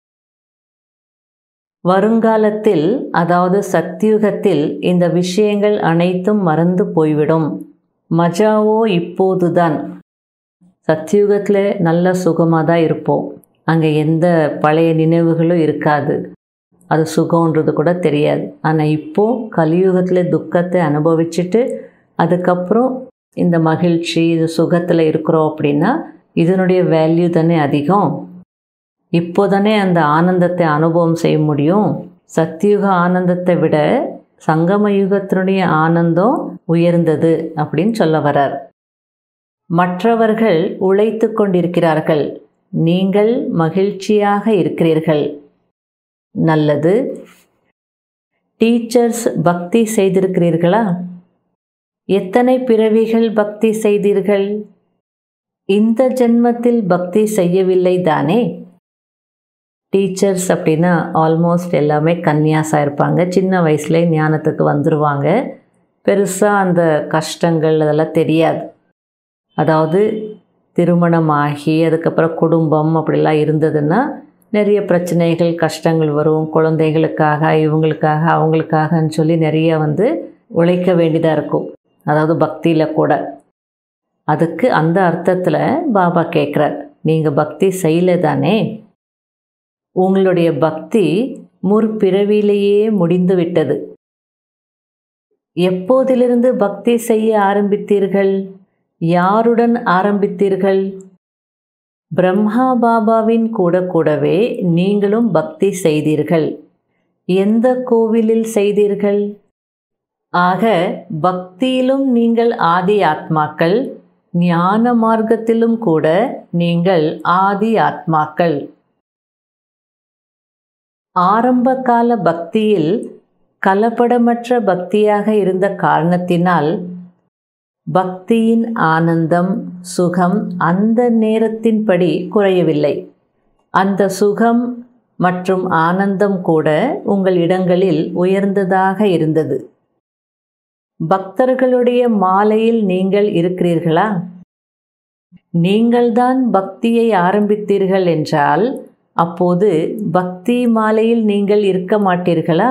வருங்காலத்தில் அதாவது சக்தியுகத்தில் இந்த விஷயங்கள் அனைத்தும் மறந்து போய்விடும் மஜாவோ இப்போதுதான் சத்தியுகத்தில் நல்ல சுகமாக தான் இருப்போம் அங்கே எந்த பழைய நினைவுகளும் இருக்காது அது சுகன்றது கூட தெரியாது ஆனால் இப்போது கலியுகத்தில் துக்கத்தை அனுபவிச்சுட்டு அதுக்கப்புறம் இந்த மகிழ்ச்சி இது சுகத்தில் இருக்கிறோம் அப்படின்னா இதனுடைய வேல்யூ தானே அதிகம் இப்போ தானே அந்த ஆனந்தத்தை அனுபவம் செய்ய முடியும் சத்தியுக ஆனந்தத்தை விட சங்கம யுகத்தினுடைய ஆனந்தம் உயர்ந்தது அப்படின்னு சொல்ல வரார் மற்றவர்கள் உழைத்து கொண்டிருக்கிறார்கள் நீங்கள் மகிழ்ச்சியாக இருக்கிறீர்கள் நல்லது டீச்சர்ஸ் பக்தி செய்திருக்கிறீர்களா எத்தனை பிறவிகள் பக்தி செய்தீர்கள் இந்த ஜென்மத்தில் பக்தி செய்யவில்லை தானே டீச்சர்ஸ் அப்படின்னா ஆல்மோஸ்ட் எல்லாமே கன்னியாஸாக இருப்பாங்க சின்ன வயசுல ஞானத்துக்கு வந்துடுவாங்க பெருசாக அந்த கஷ்டங்கள் அதெல்லாம் தெரியாது அதாவது திருமணமாகி அதுக்கப்புறம் குடும்பம் அப்படிலாம் இருந்ததுன்னா நிறைய பிரச்சனைகள் கஷ்டங்கள் வரும் குழந்தைகளுக்காக இவங்களுக்காக அவங்களுக்காகன்னு சொல்லி நிறைய வந்து உழைக்க வேண்டியதாக இருக்கும் அதாவது பக்தியில் கூட அதுக்கு அந்த அர்த்தத்தில் பாபா கேட்குறார் நீங்கள் பக்தி செய்யல தானே உங்களுடைய பக்தி முற்பிறவிலேயே முடிந்து விட்டது எப்போதிலிருந்து பக்தி செய்ய ஆரம்பித்தீர்கள் யாருடன் ஆரம்பித்தீர்கள் பிரம்மா பாபாவின் கூட கூடவே நீங்களும் பக்தி செய்தீர்கள் எந்த கோவிலில் செய்தீர்கள் ஆக பக்தியிலும் நீங்கள் ஆதி ஆத்மாக்கள் ஞான மார்க்கத்திலும் கூட நீங்கள் ஆதி ஆத்மாக்கள் ஆரம்பகால பக்தியில் கலப்படமற்ற பக்தியாக இருந்த காரணத்தினால் பக்தியின் ஆனந்தம் சுகம் அந்த நேரத்தின்படி குறையவில்லை அந்த சுகம் மற்றும் ஆனந்தம் கூட உங்கள் இடங்களில் உயர்ந்ததாக இருந்தது பக்தர்களுடைய மாலையில் நீங்கள் இருக்கிறீர்களா நீங்கள்தான் பக்தியை ஆரம்பித்தீர்கள் என்றால் அப்போது பக்தி மாலையில் நீங்கள் இருக்க மாட்டீர்களா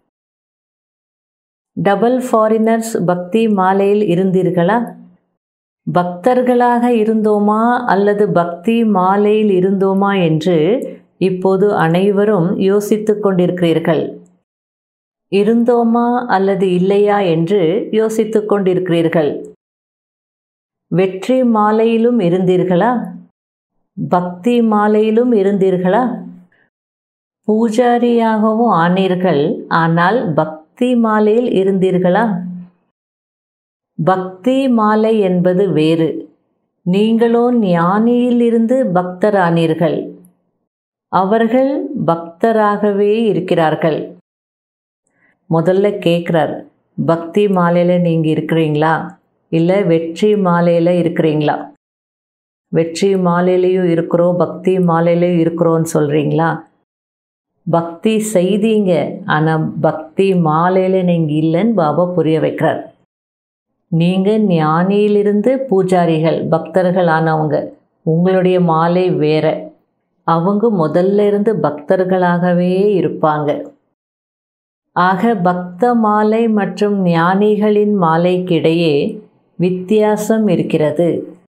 டபுள் ஃபாரினர்ஸ் பக்தி மாலையில் இருந்தீர்களா பக்தர்களாக இருந்தோமா அல்லது பக்தி மாலையில் இருந்தோமா என்று இப்போது அனைவரும் யோசித்து கொண்டிருக்கிறீர்கள் இருந்தோமா அல்லது இல்லையா என்று யோசித்து கொண்டிருக்கிறீர்கள் வெற்றி மாலையிலும் இருந்தீர்களா பக்தி மாலையிலும் இருந்தீர்களா பூஜாரியாகவும் ஆனீர்கள் ஆனால் பக்தி மாலையில் இருந்தீர்களா பக்தி மாலை என்பது வேறு நீங்களோ ஞானியிலிருந்து பக்தரானீர்கள் அவர்கள் பக்தராகவே இருக்கிறார்கள் முதல்ல கேட்குறார் பக்தி மாலையில் நீங்கள் இருக்கிறீங்களா இல்லை வெற்றி மாலையில் இருக்கிறீங்களா வெற்றி மாலையிலையும் இருக்கிறோம் பக்தி மாலையிலையும் இருக்கிறோன்னு சொல்கிறீங்களா பக்தி செய்தீங்க ஆனால் பக்தி மாலையில் நீங்கள் இல்லைன்னு பாபா புரிய வைக்கிறார் நீங்கள் ஞானியிலிருந்து பூஜாரிகள் பக்தர்கள் ஆனவங்க உங்களுடைய மாலை வேற அவங்க முதல்ல இருந்து பக்தர்களாகவே இருப்பாங்க ஆக பக்த மாலை மற்றும் ஞானிகளின் மாலைக்கிடையே வித்தியாசம் இருக்கிறது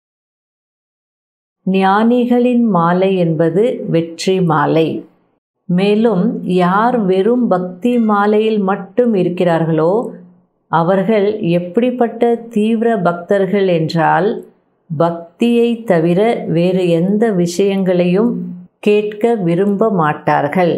ஞானிகளின் மாலை என்பது வெற்றி மாலை மேலும் யார் வெறும் பக்தி மாலையில் மட்டும் இருக்கிறார்களோ அவர்கள் எப்படிப்பட்ட தீவிர பக்தர்கள் என்றால் பக்தியை தவிர வேறு எந்த விஷயங்களையும் கேட்க விரும்ப மாட்டார்கள்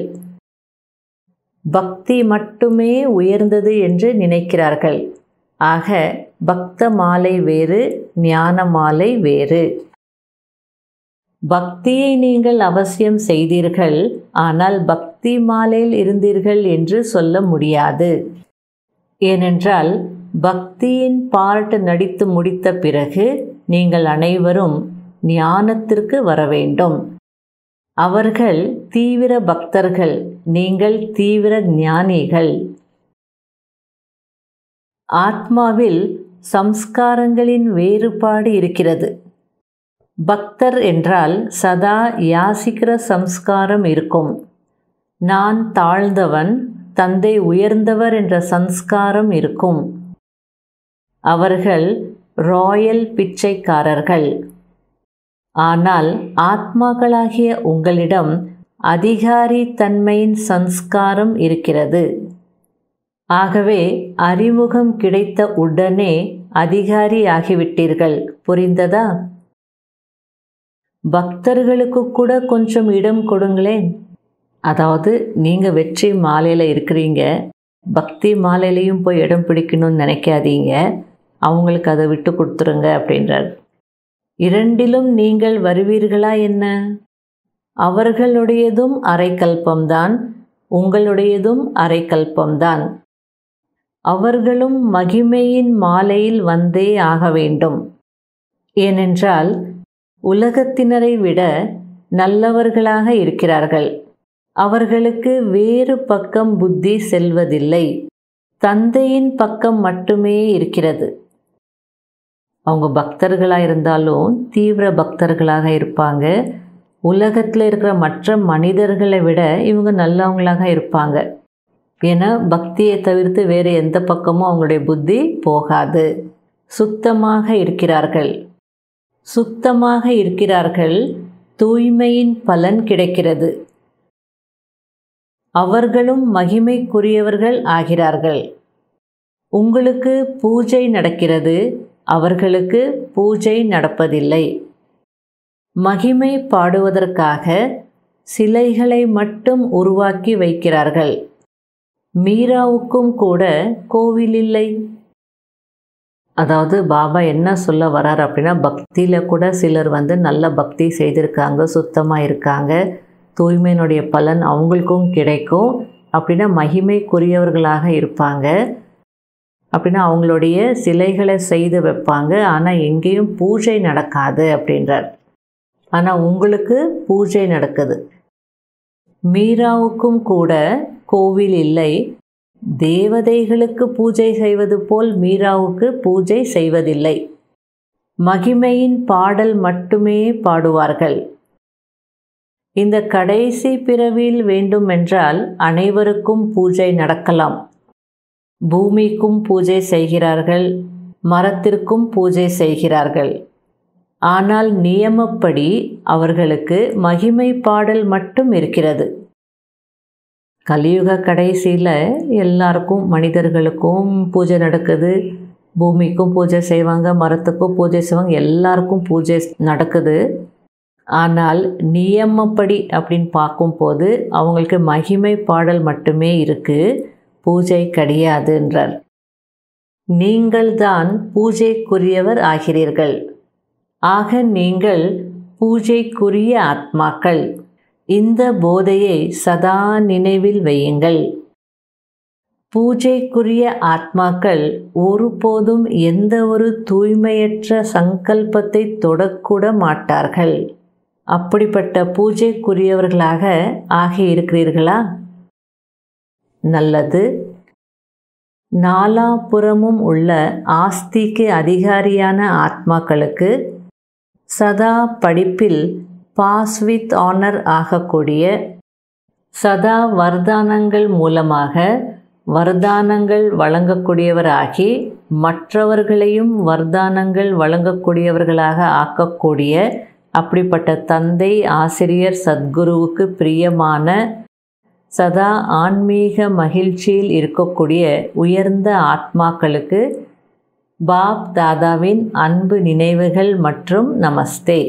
பக்தி மட்டுமே உயர்ந்தது என்று நினைக்கிறார்கள் ஆக பக்த மாலை வேறு ஞான மாலை வேறு பக்தியை நீங்கள் அவசியம் செய்தீர்கள் ஆனால் பக்தி மாலையில் இருந்தீர்கள் என்று சொல்ல முடியாது ஏனென்றால் பக்தியின் பார்ட் நடித்து முடித்த பிறகு நீங்கள் அனைவரும் ஞானத்திற்கு வர வேண்டும் அவர்கள் தீவிர பக்தர்கள் நீங்கள் தீவிர ஞானிகள் ஆத்மாவில் சம்ஸ்காரங்களின் வேறுபாடு இருக்கிறது பக்தர் என்றால் சதா யாசிக்கிற சம்ஸ்காரம் இருக்கும் நான் தாழ்ந்தவன் தந்தை உயர்ந்தவர் என்ற சம்ஸ்காரம் இருக்கும் அவர்கள் ராயல் பிச்சைக்காரர்கள் ஆனால் ஆத்மாக்களாகிய உங்களிடம் அதிகாரி தன்மையின் சம்ஸ்காரம் இருக்கிறது ஆகவே அறிமுகம் கிடைத்த உடனே அதிகாரி ஆகிவிட்டீர்கள் புரிந்ததா பக்தர்களுக்கு கூட கொஞ்சம் இடம் கொடுங்களேன் அதாவது நீங்கள் வெற்றி மாலையில் இருக்கிறீங்க பக்தி மாலையிலையும் போய் இடம் பிடிக்கணும்னு நினைக்காதீங்க அவங்களுக்கு அதை விட்டு கொடுத்துருங்க அப்படின்றார் இரண்டிலும் நீங்கள் வருவீர்களா என்ன அவர்களுடையதும் அரைக்கல்பம்தான் உங்களுடையதும் அரைக்கல்பம்தான் அவர்களும் மகிமையின் மாலையில் வந்தே ஆக வேண்டும் ஏனென்றால் உலகத்தினரை விட நல்லவர்களாக இருக்கிறார்கள் அவர்களுக்கு வேறு பக்கம் புத்தி செல்வதில்லை தந்தையின் பக்கம் மட்டுமே இருக்கிறது அவங்க பக்தர்களாக இருந்தாலும் தீவிர பக்தர்களாக இருப்பாங்க உலகத்தில் இருக்கிற மற்ற மனிதர்களை விட இவங்க நல்லவங்களாக இருப்பாங்க ஏன்னா பக்தியை தவிர்த்து வேறு எந்த பக்கமும் அவங்களுடைய புத்தி போகாது சுத்தமாக இருக்கிறார்கள் சுத்தமாக இருக்கிறார்கள் தூய்மையின் பலன் கிடைக்கிறது அவர்களும் மகிமைக்குரியவர்கள் ஆகிறார்கள் உங்களுக்கு பூஜை நடக்கிறது அவர்களுக்கு பூஜை நடப்பதில்லை மகிமை பாடுவதற்காக சிலைகளை மட்டும் உருவாக்கி வைக்கிறார்கள் மீராவுக்கும் கூட கோவில் இல்லை அதாவது பாபா என்ன சொல்ல வரார் அப்படின்னா பக்தியில் கூட சிலர் வந்து நல்ல பக்தி செய்திருக்காங்க சுத்தமாக இருக்காங்க தூய்மையினுடைய பலன் அவங்களுக்கும் கிடைக்கும் அப்படின்னா மகிமைக்குரியவர்களாக இருப்பாங்க அப்படின்னா அவங்களுடைய சிலைகளை செய்து வைப்பாங்க ஆனால் எங்கேயும் பூஜை நடக்காது அப்படின்றார் ஆனால் உங்களுக்கு பூஜை நடக்குது மீராவுக்கும் கூட கோவில் இல்லை தேவதைகளுக்கு பூஜை செய்வது போல் மீராவுக்கு பூஜை செய்வதில்லை மகிமையின் பாடல் மட்டுமே பாடுவார்கள் இந்த கடைசி பிறவியில் வேண்டுமென்றால் அனைவருக்கும் பூஜை நடக்கலாம் பூமிக்கும் பூஜை செய்கிறார்கள் மரத்திற்கும் பூஜை செய்கிறார்கள் ஆனால் நியமப்படி அவர்களுக்கு மகிமை பாடல் மட்டும் இருக்கிறது கலியுக கடைசியில் எல்லாருக்கும் மனிதர்களுக்கும் பூஜை நடக்குது பூமிக்கும் பூஜை செய்வாங்க மரத்துக்கும் பூஜை செய்வாங்க எல்லாருக்கும் பூஜை நடக்குது ஆனால் நியமப்படி அப்படின்னு பார்க்கும்போது அவங்களுக்கு மகிமை பாடல் மட்டுமே இருக்குது பூஜை கிடையாதுன்றார் நீங்கள்தான் பூஜைக்குரியவர் ஆகிறீர்கள் ஆக நீங்கள் பூஜைக்குரிய ஆத்மாக்கள் இந்த போதையை சதா நினைவில் வையுங்கள் பூஜைக்குரிய ஆத்மாக்கள் ஒருபோதும் எந்த ஒரு தூய்மையற்ற சங்கல்பத்தை தொடக்கூட மாட்டார்கள் அப்படிப்பட்ட பூஜைக்குரியவர்களாக ஆகியிருக்கிறீர்களா நல்லது நாலாபுறமும் உள்ள ஆஸ்திக்கு அதிகாரியான ஆத்மாக்களுக்கு சதா படிப்பில் பாஸ் வித் ஆனர் ஆகக்கூடிய சதா வர்தானங்கள் மூலமாக வர்தானங்கள் வழங்கக்கூடியவராகி மற்றவர்களையும் வர்தானங்கள் வழங்கக்கூடியவர்களாக ஆக்கக்கூடிய அப்படிப்பட்ட தந்தை ஆசிரியர் சத்குருவுக்கு பிரியமான சதா ஆன்மீக மகிழ்ச்சியில் இருக்கக்கூடிய உயர்ந்த ஆத்மாக்களுக்கு பாப் தாதாவின் அன்பு நினைவுகள் மற்றும் நமஸ்தே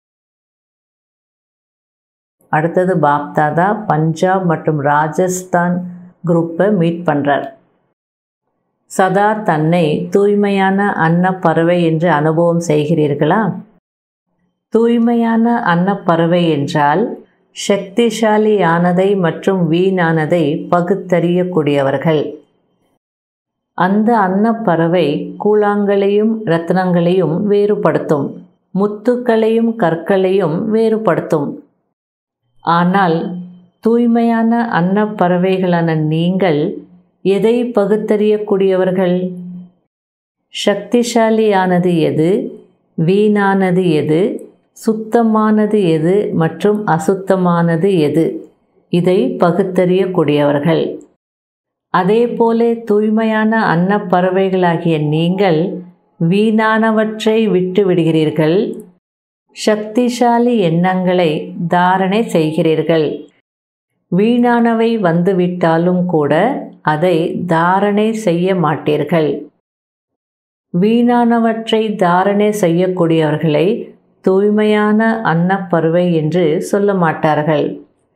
அடுத்தது பாப் தாதா பஞ்சாப் மற்றும் ராஜஸ்தான் குரூப்பை மீட் பண்ணுறார் சதா தன்னை தூய்மையான அன்னப்பறவை என்று அனுபவம் செய்கிறீர்களா தூய்மையான அன்னப்பறவை என்றால் சக்திசாலியானதை மற்றும் வீணானதை பகுத்தறியக்கூடியவர்கள் அந்த அன்னப்பறவை கூழாங்களையும் ரத்னங்களையும் வேறுபடுத்தும் முத்துக்களையும் கற்களையும் வேறுபடுத்தும் ஆனால் தூய்மையான அன்னப்பறவைகளான நீங்கள் எதை பகுத்தறியக்கூடியவர்கள் சக்திசாலியானது எது வீணானது எது சுத்தமானது எது மற்றும் அசுத்தமானது எது இதை பகுத்தறியக்கூடியவர்கள் அதேபோல தூய்மையான அன்னப்பறவைகளாகிய நீங்கள் வீணானவற்றை விட்டு விடுகிறீர்கள் சக்திசாலி எண்ணங்களை தாரணை செய்கிறீர்கள் வீணானவை வந்துவிட்டாலும் கூட அதை தாரணை செய்ய மாட்டீர்கள் வீணானவற்றை தாரணை செய்யக்கூடியவர்களை தூய்மையான அன்னப்பறவை என்று சொல்ல மாட்டார்கள்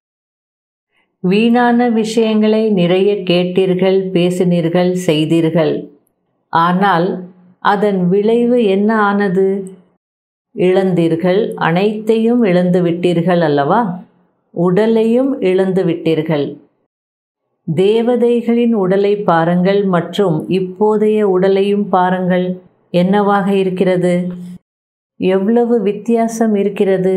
வீணான விஷயங்களை நிறைய கேட்டீர்கள் பேசினீர்கள் செய்தீர்கள் ஆனால் அதன் விளைவு என்ன ஆனது இழந்தீர்கள் அனைத்தையும் இழந்து விட்டீர்கள் அல்லவா உடலையும் இழந்து விட்டீர்கள் தேவதைகளின் உடலை பாருங்கள் மற்றும் இப்போதைய உடலையும் பாருங்கள் என்னவாக இருக்கிறது எவ்வளவு வித்தியாசம் இருக்கிறது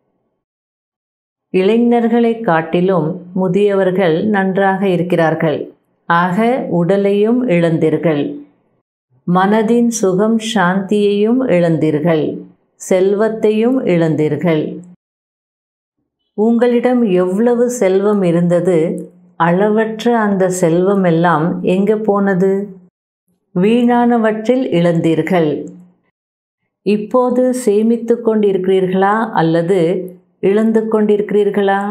இளைஞர்களை காட்டிலும் முதியவர்கள் நன்றாக இருக்கிறார்கள் ஆக உடலையும் இழந்தீர்கள் மனதின் சுகம் சாந்தியையும் இழந்தீர்கள் செல்வத்தையும் இழந்தீர்கள் உங்களிடம் எவ்வளவு செல்வம் இருந்தது அளவற்ற அந்த செல்வம் எல்லாம் எங்கே போனது வீணானவற்றில் இழந்தீர்கள் இப்போது சேமித்து கொண்டிருக்கிறீர்களா அல்லது இழந்து கொண்டிருக்கிறீர்களா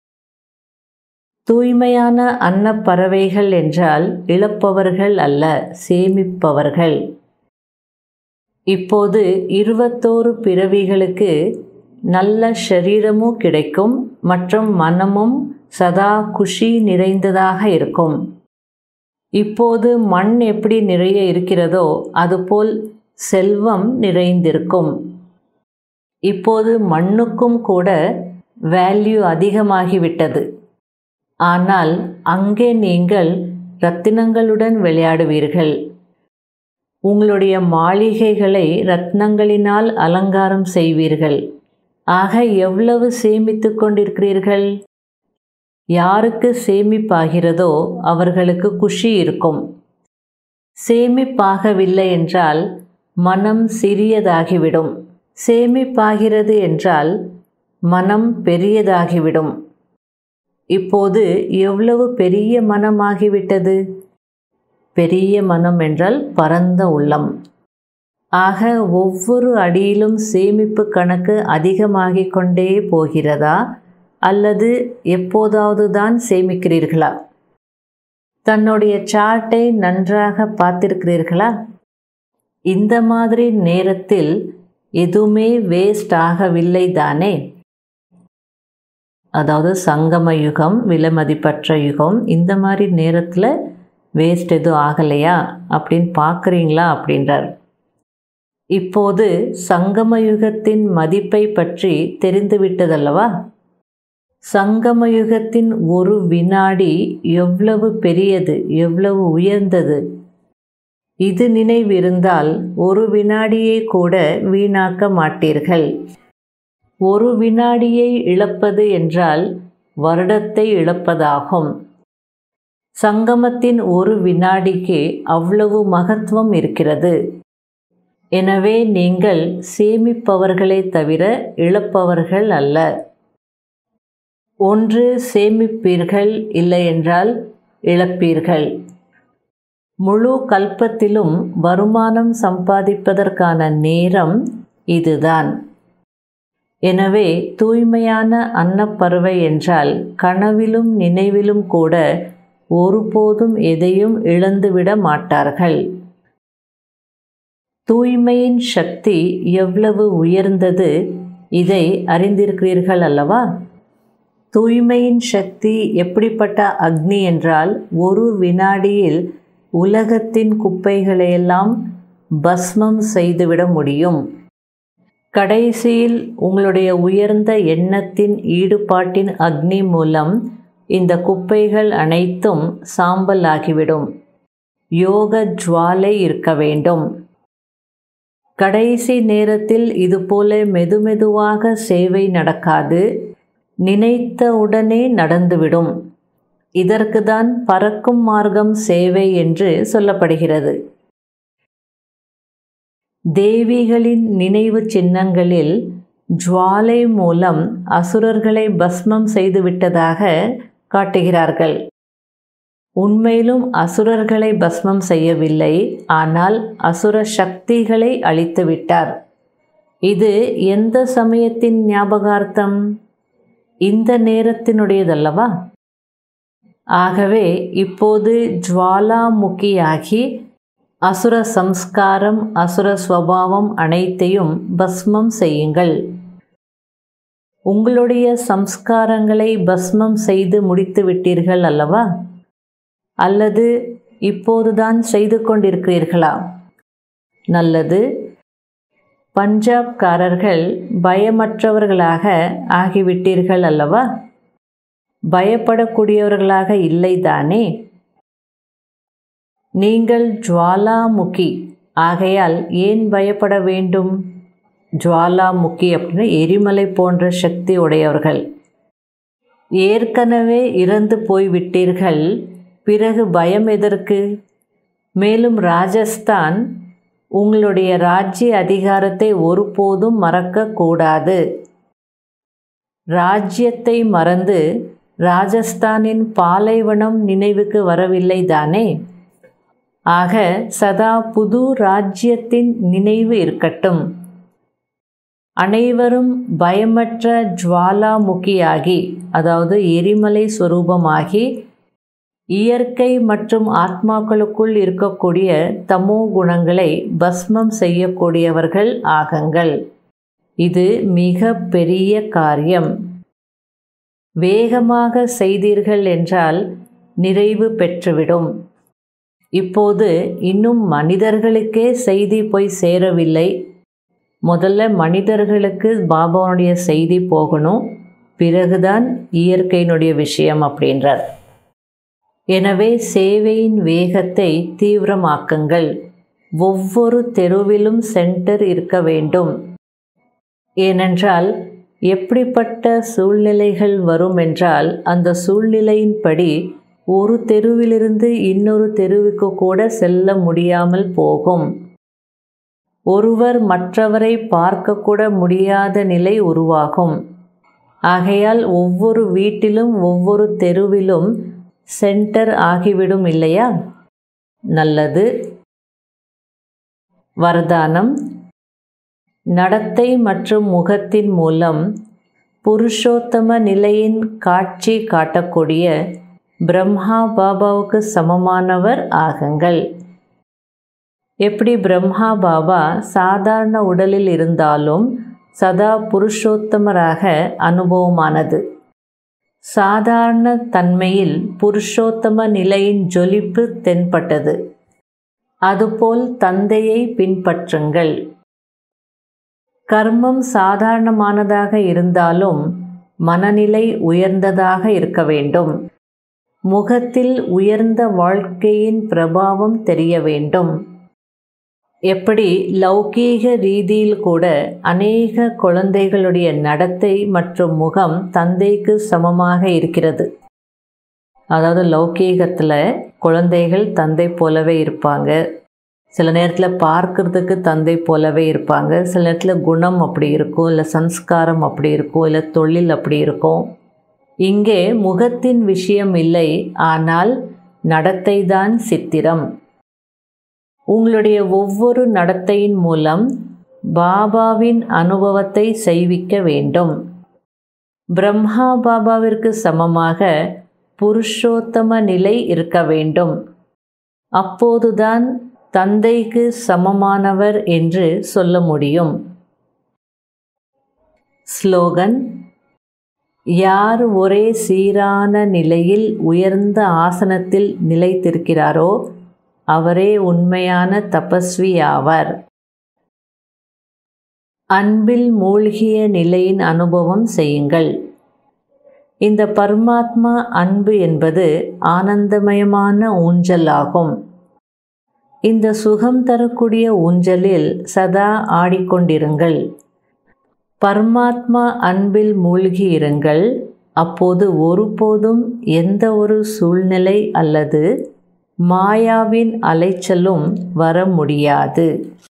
தூய்மையான அன்னப்பறவைகள் என்றால் இழப்பவர்கள் அல்ல சேமிப்பவர்கள் இப்போது இருபத்தோரு பிறவிகளுக்கு நல்ல ஷரீரமும் கிடைக்கும் மற்றும் மனமும் சதா குஷி நிறைந்ததாக இருக்கும் இப்போது மண் எப்படி நிறைய இருக்கிறதோ அதுபோல் செல்வம் நிறைந்திருக்கும் இப்போது மண்ணுக்கும் கூட வேல்யூ அதிகமாகிவிட்டது ஆனால் அங்கே நீங்கள் ரத்தினங்களுடன் விளையாடுவீர்கள் உங்களுடைய மாளிகைகளை ரத்னங்களினால் அலங்காரம் செய்வீர்கள் ஆக எவ்வளவு சேமித்து கொண்டிருக்கிறீர்கள் யாருக்கு சேமிப்பாகிறதோ அவர்களுக்கு குஷி இருக்கும் சேமிப்பாகவில்லை என்றால் மனம் சிறியதாகிவிடும் சேமிப்பாகிறது என்றால் மனம் பெரியதாகிவிடும் இப்போது எவ்வளவு பெரிய மனமாகிவிட்டது பெரிய மனம் என்றால் பரந்த உள்ளம் ஆக ஒவ்வொரு அடியிலும் சேமிப்பு கணக்கு அதிகமாகிக் கொண்டே போகிறதா அல்லது எப்போதாவது தான் சேமிக்கிறீர்களா தன்னுடைய சார்ட்டை நன்றாக பார்த்திருக்கிறீர்களா இந்த மாதிரி நேரத்தில் எதுவுமே வேஸ்ட் ஆகவில்லை தானே அதாவது சங்கம யுகம் விலைமதிப்பற்ற யுகம் இந்த மாதிரி நேரத்தில் வேஸ்ட் எதுவும் ஆகலையா அப்படின்னு பார்க்குறீங்களா அப்படின்றார் இப்போது சங்கம யுகத்தின் மதிப்பை பற்றி தெரிந்துவிட்டதல்லவா சங்கம யுகத்தின் ஒரு வினாடி எவ்வளவு பெரியது எவ்வளவு உயர்ந்தது இது நினைவிருந்தால் ஒரு வினாடியை கூட வீணாக்க மாட்டீர்கள் ஒரு வினாடியை இழப்பது என்றால் வருடத்தை இழப்பதாகும் சங்கமத்தின் ஒரு வினாடிக்கு அவ்வளவு மகத்துவம் இருக்கிறது எனவே நீங்கள் சேமிப்பவர்களே தவிர இழப்பவர்கள் அல்ல ஒன்று சேமிப்பீர்கள் இல்லையென்றால் இழப்பீர்கள் முழு கல்பத்திலும் வருமானம் சம்பாதிப்பதற்கான நேரம் இதுதான் எனவே தூய்மையான அன்னப்பறவை என்றால் கனவிலும் நினைவிலும் கூட ஒருபோதும் எதையும் இழந்துவிட மாட்டார்கள் தூய்மையின் சக்தி எவ்வளவு உயர்ந்தது இதை அறிந்திருக்கிறீர்கள் அல்லவா தூய்மையின் சக்தி எப்படிப்பட்ட அக்னி என்றால் ஒரு வினாடியில் உலகத்தின் குப்பைகளையெல்லாம் பஸ்மம் செய்துவிட முடியும் கடைசியில் உங்களுடைய உயர்ந்த எண்ணத்தின் ஈடுபாட்டின் அக்னி மூலம் இந்த குப்பைகள் அனைத்தும் சாம்பல் ஆகிவிடும் யோக ஜுவாலை இருக்க வேண்டும் கடைசி நேரத்தில் இதுபோல மெதுமெதுவாக சேவை நடக்காது நினைத்த உடனே நடந்துவிடும் இதற்கு தான் பறக்கும் மார்க்கம் சேவை என்று சொல்லப்படுகிறது தேவிகளின் நினைவு சின்னங்களில் ஜுவாலை மூலம் அசுரர்களை பஸ்மம் செய்துவிட்டதாக காட்டுகிறார்கள் உண்மையிலும் அசுரர்களை பஸ்மம் செய்யவில்லை ஆனால் அசுர சக்திகளை அழித்துவிட்டார் இது எந்த சமயத்தின் ஞாபகார்த்தம் இந்த நேரத்தினுடையதல்லவா ஆகவே இப்போது ஜுவாலாமுகியாகி அசுர சம்ஸ்காரம் அசுர ஸ்வபாவம் அனைத்தையும் பஸ்மம் செய்யுங்கள் உங்களுடைய சம்ஸ்காரங்களை பஸ்மம் செய்து முடித்து விட்டீர்கள் அல்லவா அல்லது இப்போதுதான் செய்து கொண்டிருக்கிறீர்களா நல்லது பஞ்சாப்காரர்கள் பயமற்றவர்களாக ஆகிவிட்டீர்கள் அல்லவா பயப்படக்கூடியவர்களாக இல்லைதானே நீங்கள் ஜுவாலாமுகி ஆகையால் ஏன் பயப்பட வேண்டும் ஜுவாலாமுகி அப்படின்னு எரிமலை போன்ற சக்தி உடையவர்கள் ஏற்கனவே இறந்து போய்விட்டீர்கள் பிறகு பயம் எதற்கு மேலும் ராஜஸ்தான் உங்களுடைய ராஜ்ய அதிகாரத்தை ஒருபோதும் மறக்கக்கூடாது ராஜ்யத்தை மறந்து ராஜஸ்தானின் பாலைவனம் நினைவுக்கு வரவில்லை தானே ஆக சதா புது ராஜ்யத்தின் நினைவு இருக்கட்டும் அனைவரும் பயமற்ற ஜுவாலாமுகியாகி அதாவது எரிமலை சொரூபமாகி இயற்கை மற்றும் ஆத்மாக்களுக்குள் இருக்கக்கூடிய தமோ குணங்களை பஸ்மம் செய்யக்கூடியவர்கள் ஆகங்கள் இது மிக பெரிய காரியம் வேகமாக செய்தீர்கள் என்றால் நிறைவு பெற்றுவிடும் இப்போது இன்னும் மனிதர்களுக்கே செய்தி போய் சேரவில்லை முதல்ல மனிதர்களுக்கு பாபாவுடைய செய்தி போகணும் பிறகுதான் இயற்கையினுடைய விஷயம் அப்படின்றார் எனவே சேவையின் வேகத்தை தீவிரமாக்குங்கள் ஒவ்வொரு தெருவிலும் சென்டர் இருக்க வேண்டும் ஏனென்றால் எப்படிப்பட்ட சூழ்நிலைகள் வரும் என்றால் அந்த சூழ்நிலையின்படி ஒரு தெருவிலிருந்து இன்னொரு தெருவுக்கு கூட செல்ல முடியாமல் போகும் ஒருவர் மற்றவரை பார்க்கக்கூட முடியாத நிலை உருவாகும் ஆகையால் ஒவ்வொரு வீட்டிலும் ஒவ்வொரு தெருவிலும் சென்டர் ஆகிவிடும் இல்லையா நல்லது வரதானம் நடத்தை மற்றும் முகத்தின் மூலம் புருஷோத்தம நிலையின் காட்சி காட்டக்கூடிய பிரம்மா பாபாவுக்கு சமமானவர் ஆகுங்கள் எப்படி பிரம்மா பாபா சாதாரண உடலில் இருந்தாலும் சதா புருஷோத்தமராக அனுபவமானது சாதாரண தன்மையில் புருஷோத்தம நிலையின் ஜொலிப்பு தென்பட்டது அதுபோல் தந்தையை பின்பற்றுங்கள் கர்மம் சாதாரணமானதாக இருந்தாலும் மனநிலை உயர்ந்ததாக இருக்க வேண்டும் முகத்தில் உயர்ந்த வாழ்க்கையின் பிரபாவம் தெரிய வேண்டும் எப்படி லௌகீக ரீதியில் கூட அநேக குழந்தைகளுடைய நடத்தை மற்றும் முகம் தந்தைக்கு சமமாக இருக்கிறது அதாவது லௌகீகத்தில் குழந்தைகள் தந்தை போலவே இருப்பாங்க சில நேரத்தில் பார்க்கறதுக்கு தந்தை போலவே இருப்பாங்க சில நேரத்தில் குணம் அப்படி இருக்கும் இல்லை சம்ஸ்காரம் அப்படி இருக்கும் இல்லை தொழில் அப்படி இருக்கும் இங்கே முகத்தின் விஷயம் இல்லை ஆனால் நடத்தை தான் சித்திரம் உங்களுடைய ஒவ்வொரு நடத்தையின் மூலம் பாபாவின் அனுபவத்தை செய்விக்க வேண்டும் பிரம்மா பாபாவிற்கு சமமாக புருஷோத்தம நிலை இருக்க வேண்டும் அப்போதுதான் தந்தைக்கு சமமானவர் என்று சொல்ல முடியும் ஸ்லோகன் யார் ஒரே சீரான நிலையில் உயர்ந்த ஆசனத்தில் நிலைத்திருக்கிறாரோ அவரே உண்மையான தபஸ்வி ஆவார் அன்பில் மூழ்கிய நிலையின் அனுபவம் செய்யுங்கள் இந்த பரமாத்மா அன்பு என்பது ஆனந்தமயமான ஊஞ்சல் ஆகும் இந்த சுகம் தரக்கூடிய ஊஞ்சலில் சதா ஆடிக்கொண்டிருங்கள் பரமாத்மா அன்பில் மூழ்கி இருங்கள் அப்போது ஒருபோதும் எந்த ஒரு சூழ்நிலை அல்லது மாயாவின் அலைச்சலும் வர முடியாது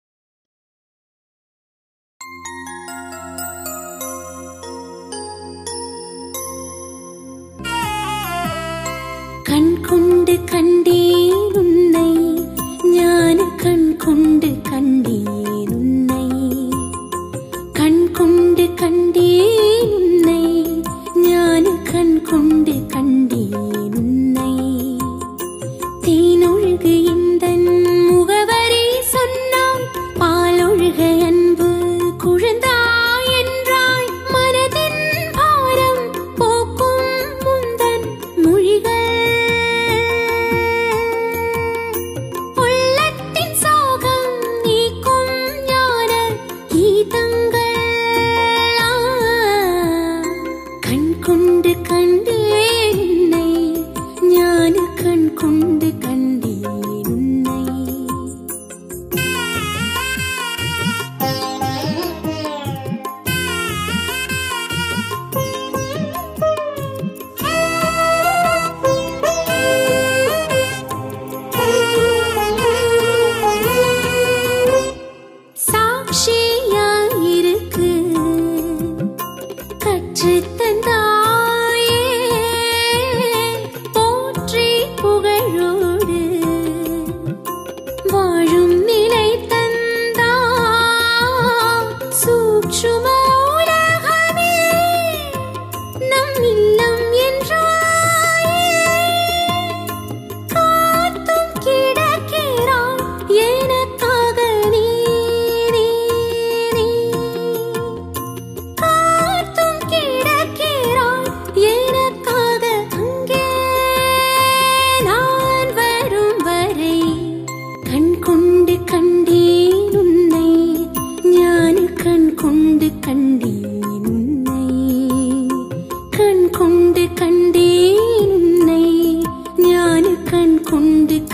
கண் கொண்டு கண்டேன் உன்னை ஞான கண் கொண்டு கண்டேன் உன்னை கண் கொண்டு கண்டேன் உன்னை ஞான கண் கொண்டு கண்டேன் உன்னை தேனொழுகு இந்த முகவரி சொன்னாய் பாலொழுக அன்பு குழந்தாய் என்றாய் மனதின் பாரம் போக்கும் முந்தன் மொழிகள்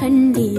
கண்டே